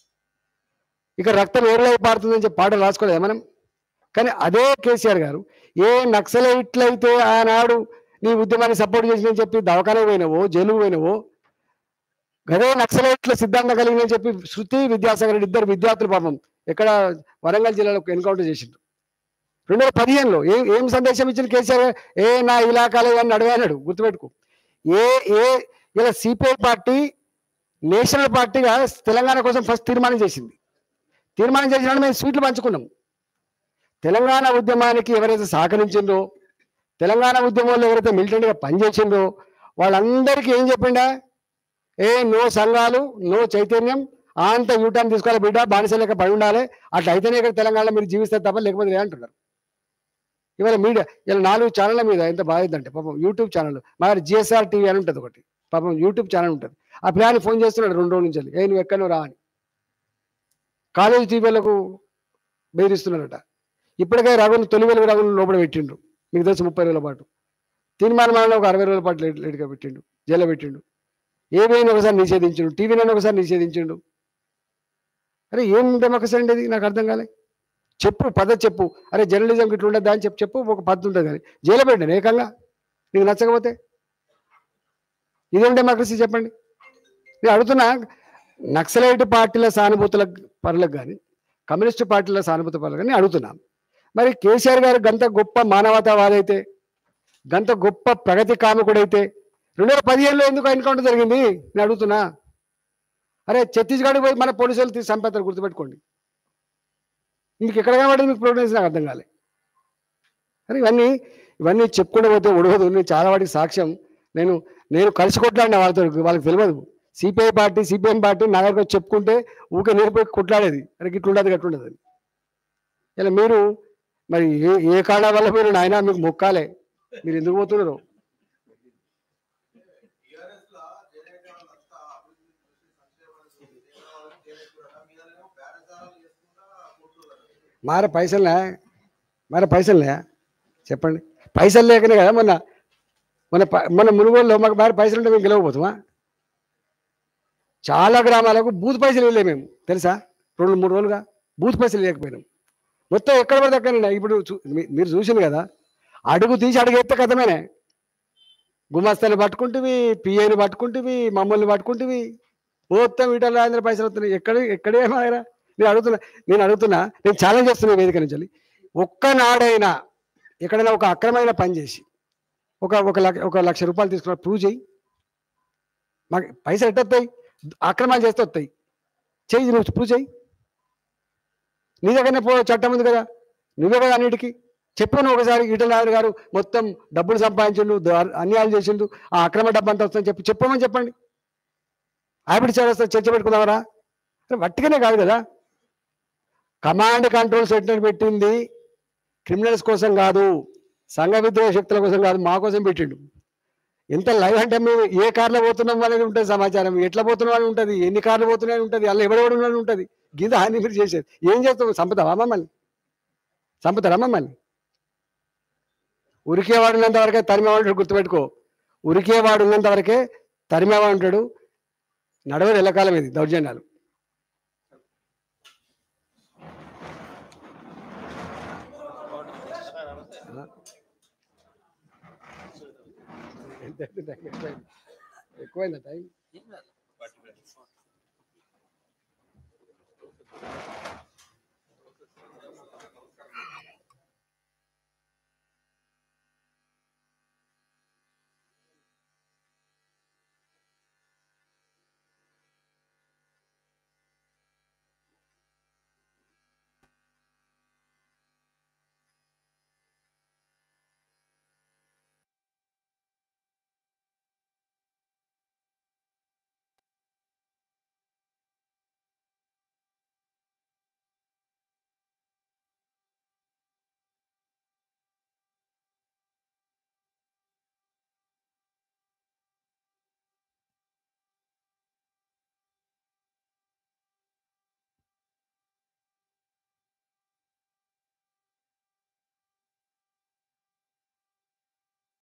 ఇక రక్తం ఏరులై పారుతుందని చెప్పి పాటలు రాసుకోలేదా మనం కానీ అదే కేసీఆర్ గారు ఏ నక్సలైట్లయితే ఆనాడు నీ ఉద్యమాన్ని సపోర్ట్ చేసిందని చెప్పి దవాఖాన పోయినవో జైలుకు పోయినవో గదే నక్సలైట్ల సిద్ధాంతం కలిగిందని చెప్పి శృతి విద్యాసాగర్ రెడ్డి ఇద్దరు విద్యార్థులు పాపం ఎక్కడ వరంగల్ జిల్లాలో ఎన్కౌంటర్ చేసిండ్రు రెండు వేల పదిహేనులో ఏం ఏం సందేశం ఇచ్చిన కేసీఆర్ ఏ నా ఇలాకాలే అని అడిగాడు గుర్తుపెట్టుకో ఏ ఏ ఇలా సిపిఐ పార్టీ నేషనల్ పార్టీగా తెలంగాణ కోసం ఫస్ట్ తీర్మానం చేసింది తీర్మానం చేసిన మేము సీట్లు పంచుకున్నాం తెలంగాణ ఉద్యమానికి ఎవరైతే సహకరించిందో తెలంగాణ ఉద్యమంలో ఎవరైతే మిలిటెంట్గా పనిచేసిందో వాళ్ళందరికీ ఏం చెప్పిండా ఏ నో సంఘాలు నో చైతన్యం ఆ అంత యూటర్న్ తీసుకోవాలి బిడ్డ బానిస లెక్క పడి ఉండాలి అట్లా అయితేనే ఇక్కడ తెలంగాణలో మీరు జీవిస్తారు తప్ప లేకపోతే లే అంటున్నారు ఇవాళ మీడియా ఇలా నాలుగు ఛానళ్ళ మీద ఎంత బాధ్యత అంటే పాపం యూట్యూబ్ ఛానల్ మా జిఎస్ఆర్ టీవీ అని ఉంటుంది ఒకటి పాపం యూట్యూబ్ ఛానల్ ఉంటుంది ఆ పిల్లని ఫోన్ చేస్తున్నాడు రెండు రోజుల నుంచి ఏ నువ్వు ఎక్కడో రా అని కాలేజ్ టీవీలకు బెదిరిస్తున్నారట ఇప్పటికే రఘుని తొలి వేలు రఘుని లోపల పెట్టిండు మీకు తెలుసు ముప్పై వేల పాటు తీర్మానం ఒక అరవై వేల పాటు లేట్ లేట్గా పెట్టిండు జైల్లో పెట్టిండు ఏమైనా ఒకసారి నిషేధించిండు టీవీనైనా ఒకసారి నిషేధించిండు అరే ఏం డెమోక్రసీ అండి ఇది నాకు అర్థం కాలే చెప్పు పద్ధతి చెప్పు అరే జర్నలిజం ఇట్లా ఉండదు అని చెప్పి చెప్పు ఒక పద్ధతి ఉంటుంది కానీ జైలు పెట్టండి ఏకంగా నీకు నచ్చకపోతే ఇదేం డెమోక్రసీ చెప్పండి నేను అడుగుతున్నా నక్సలైట్ పార్టీల సానుభూతుల పరులకు కానీ కమ్యూనిస్ట్ పార్టీల సానుభూతి పరులకు కానీ అడుగుతున్నా మరి కేసీఆర్ గారు గంత గొప్ప మానవతావాది అయితే గంత గొప్ప ప్రగతి కామకుడైతే రెండు వేల పదిహేనులో ఎందుకు ఎన్కౌంటర్ జరిగింది నేను అడుగుతున్నా అరే ఛత్తీస్గఢ్ పోయి మన పోలీసులు తీసి చంపేస్తారు గుర్తుపెట్టుకోండి మీకు ఎక్కడ కనబడింది మీకు ప్రోగ్రెస్ నాకు అర్థం కాలే అరే ఇవన్నీ ఇవన్నీ చెప్పుకుంటూ పోతే ఉడవదు నేను చాలా వాటికి సాక్ష్యం నేను నేను కలిసి కొట్లాడిన వాళ్ళతో వాళ్ళకి తెలియదు సిపిఐ పార్టీ సిపిఎం పార్టీ నా దగ్గర వచ్చి చెప్పుకుంటే ఊకే నేర్పోయి కొట్లాడేది అరే ఇట్లుండదు గట్లుండదు అని ఇలా మీరు మరి ఏ ఏ కారణం వల్ల మీరు నాయన మీకు మొక్కాలే మీరు ఎందుకు పోతున్నారు టీఆర్ఎస్ లా జనరేట్ వాళ్ళంతా అభివృద్ధి చూసి సంక్షేమాన్ని చూసి దేశం వాళ్ళని జనరేట్ కూడా మీదనేమో బేరసారాలు చేసుకుంటా కొట్టున్నారు మారే పైసలే మరి పైసలు లేయా చెప్పండి పైసలు లేకనే కదా మొన్న మన ప- మన మునుగోలులో మాకు మరి పైసలు ఉంటే మేము గెలవబోతామా చాలా గ్రామాలకు బూత్ పైసలు వెళ్ళే మేము తెలుసా రెండు మూడు రోజులుగా బూత్ పైసలు లేకపోయినాం మొత్తం ఎక్కడ పడితే అక్కడ ఇప్పుడు చూ- మీ- మీరు చూసింది కదా అడుగు తీసి అడుగు ఎత్తే కథమేనే గుమాస్తాని పట్టుకుంటువి పిఏని పట్టుకుంటువి మమ్మల్ని పట్టుకుంటువి మొత్తం వీటల్లో ఆంధ్ర పైసలు వస్తున్నాయి ఎక్కడ ఎక్కడే మా దగ్గర నేను అడుగుతున్నా నేను అడుగుతున్నా నేను ఛాలెంజ్ చేస్తున్నా వేదిక నుంచి వెళ్ళి. ఒక్కనాడైనా ఎక్కడైనా ఒక అక్రమైన పని చేసి ఒక ఒక లక్ష ఒక లక్ష రూపాయలు తీసుకున్న ప్రూవ్ చేయి మాకు పైసలు ఎట్ట వస్తాయి అక్రమాలు చేస్తే వస్తాయి చెయ్యి నువ్వు ప్రూవ్ చేయి నీ దగ్గరనే పో చట్టం ఉంది కదా నువ్వే కదా అన్నిటికీ చెప్పాను ఒకసారి ఈటల నాయుడు గారు మొత్తం డబ్బులు సంపాదించిండు ద- అన్యాయాలు చేసిండు ఆ అక్రమ డబ్బు అంతా వస్తుందని చెప్పి చెప్పమని చెప్పండి హ్యాబిట్ చేస్తా చర్చ పెట్టుకుందామరా అరే వట్టిగానే కాదు కదా కమాండ్ కంట్రోల్ సెంటర్ పెట్టింది క్రిమినల్స్ కోసం కాదు సంఘ విద్రోహ శక్తుల కోసం కాదు మా కోసం పెట్టిండు ఎంత లైవ్ అంటే మేము ఏ కార్లో పోతున్నాం అనేది ఉంటుంది సమాచారం ఎట్లా పోతున్నాం అని ఉంటుంది ఎన్ని కార్లు పోతున్నాయని ఉంటుంది అలా ఎవడెవడు ఉన్నాడు ఉంటుంది గింద హాని మీరు చేసేది ఏం చేస్తావు చంపుతావా మమ్మల్ని చంపుతారా మమ్మల్ని ఉరికేవాడు ఉన్నంత వరకే తరిమేవాడు గుర్తుపెట్టుకో ఉరికేవాడు ఉన్నంత వరకే తరిమేవాడు ఉంటాడు నడవదు ఎల్లకాలం ఇది దౌర్జన్యాలు ఎంత అయింది టైం? ఎక్కువైంది. ఎక్కువైందా టైం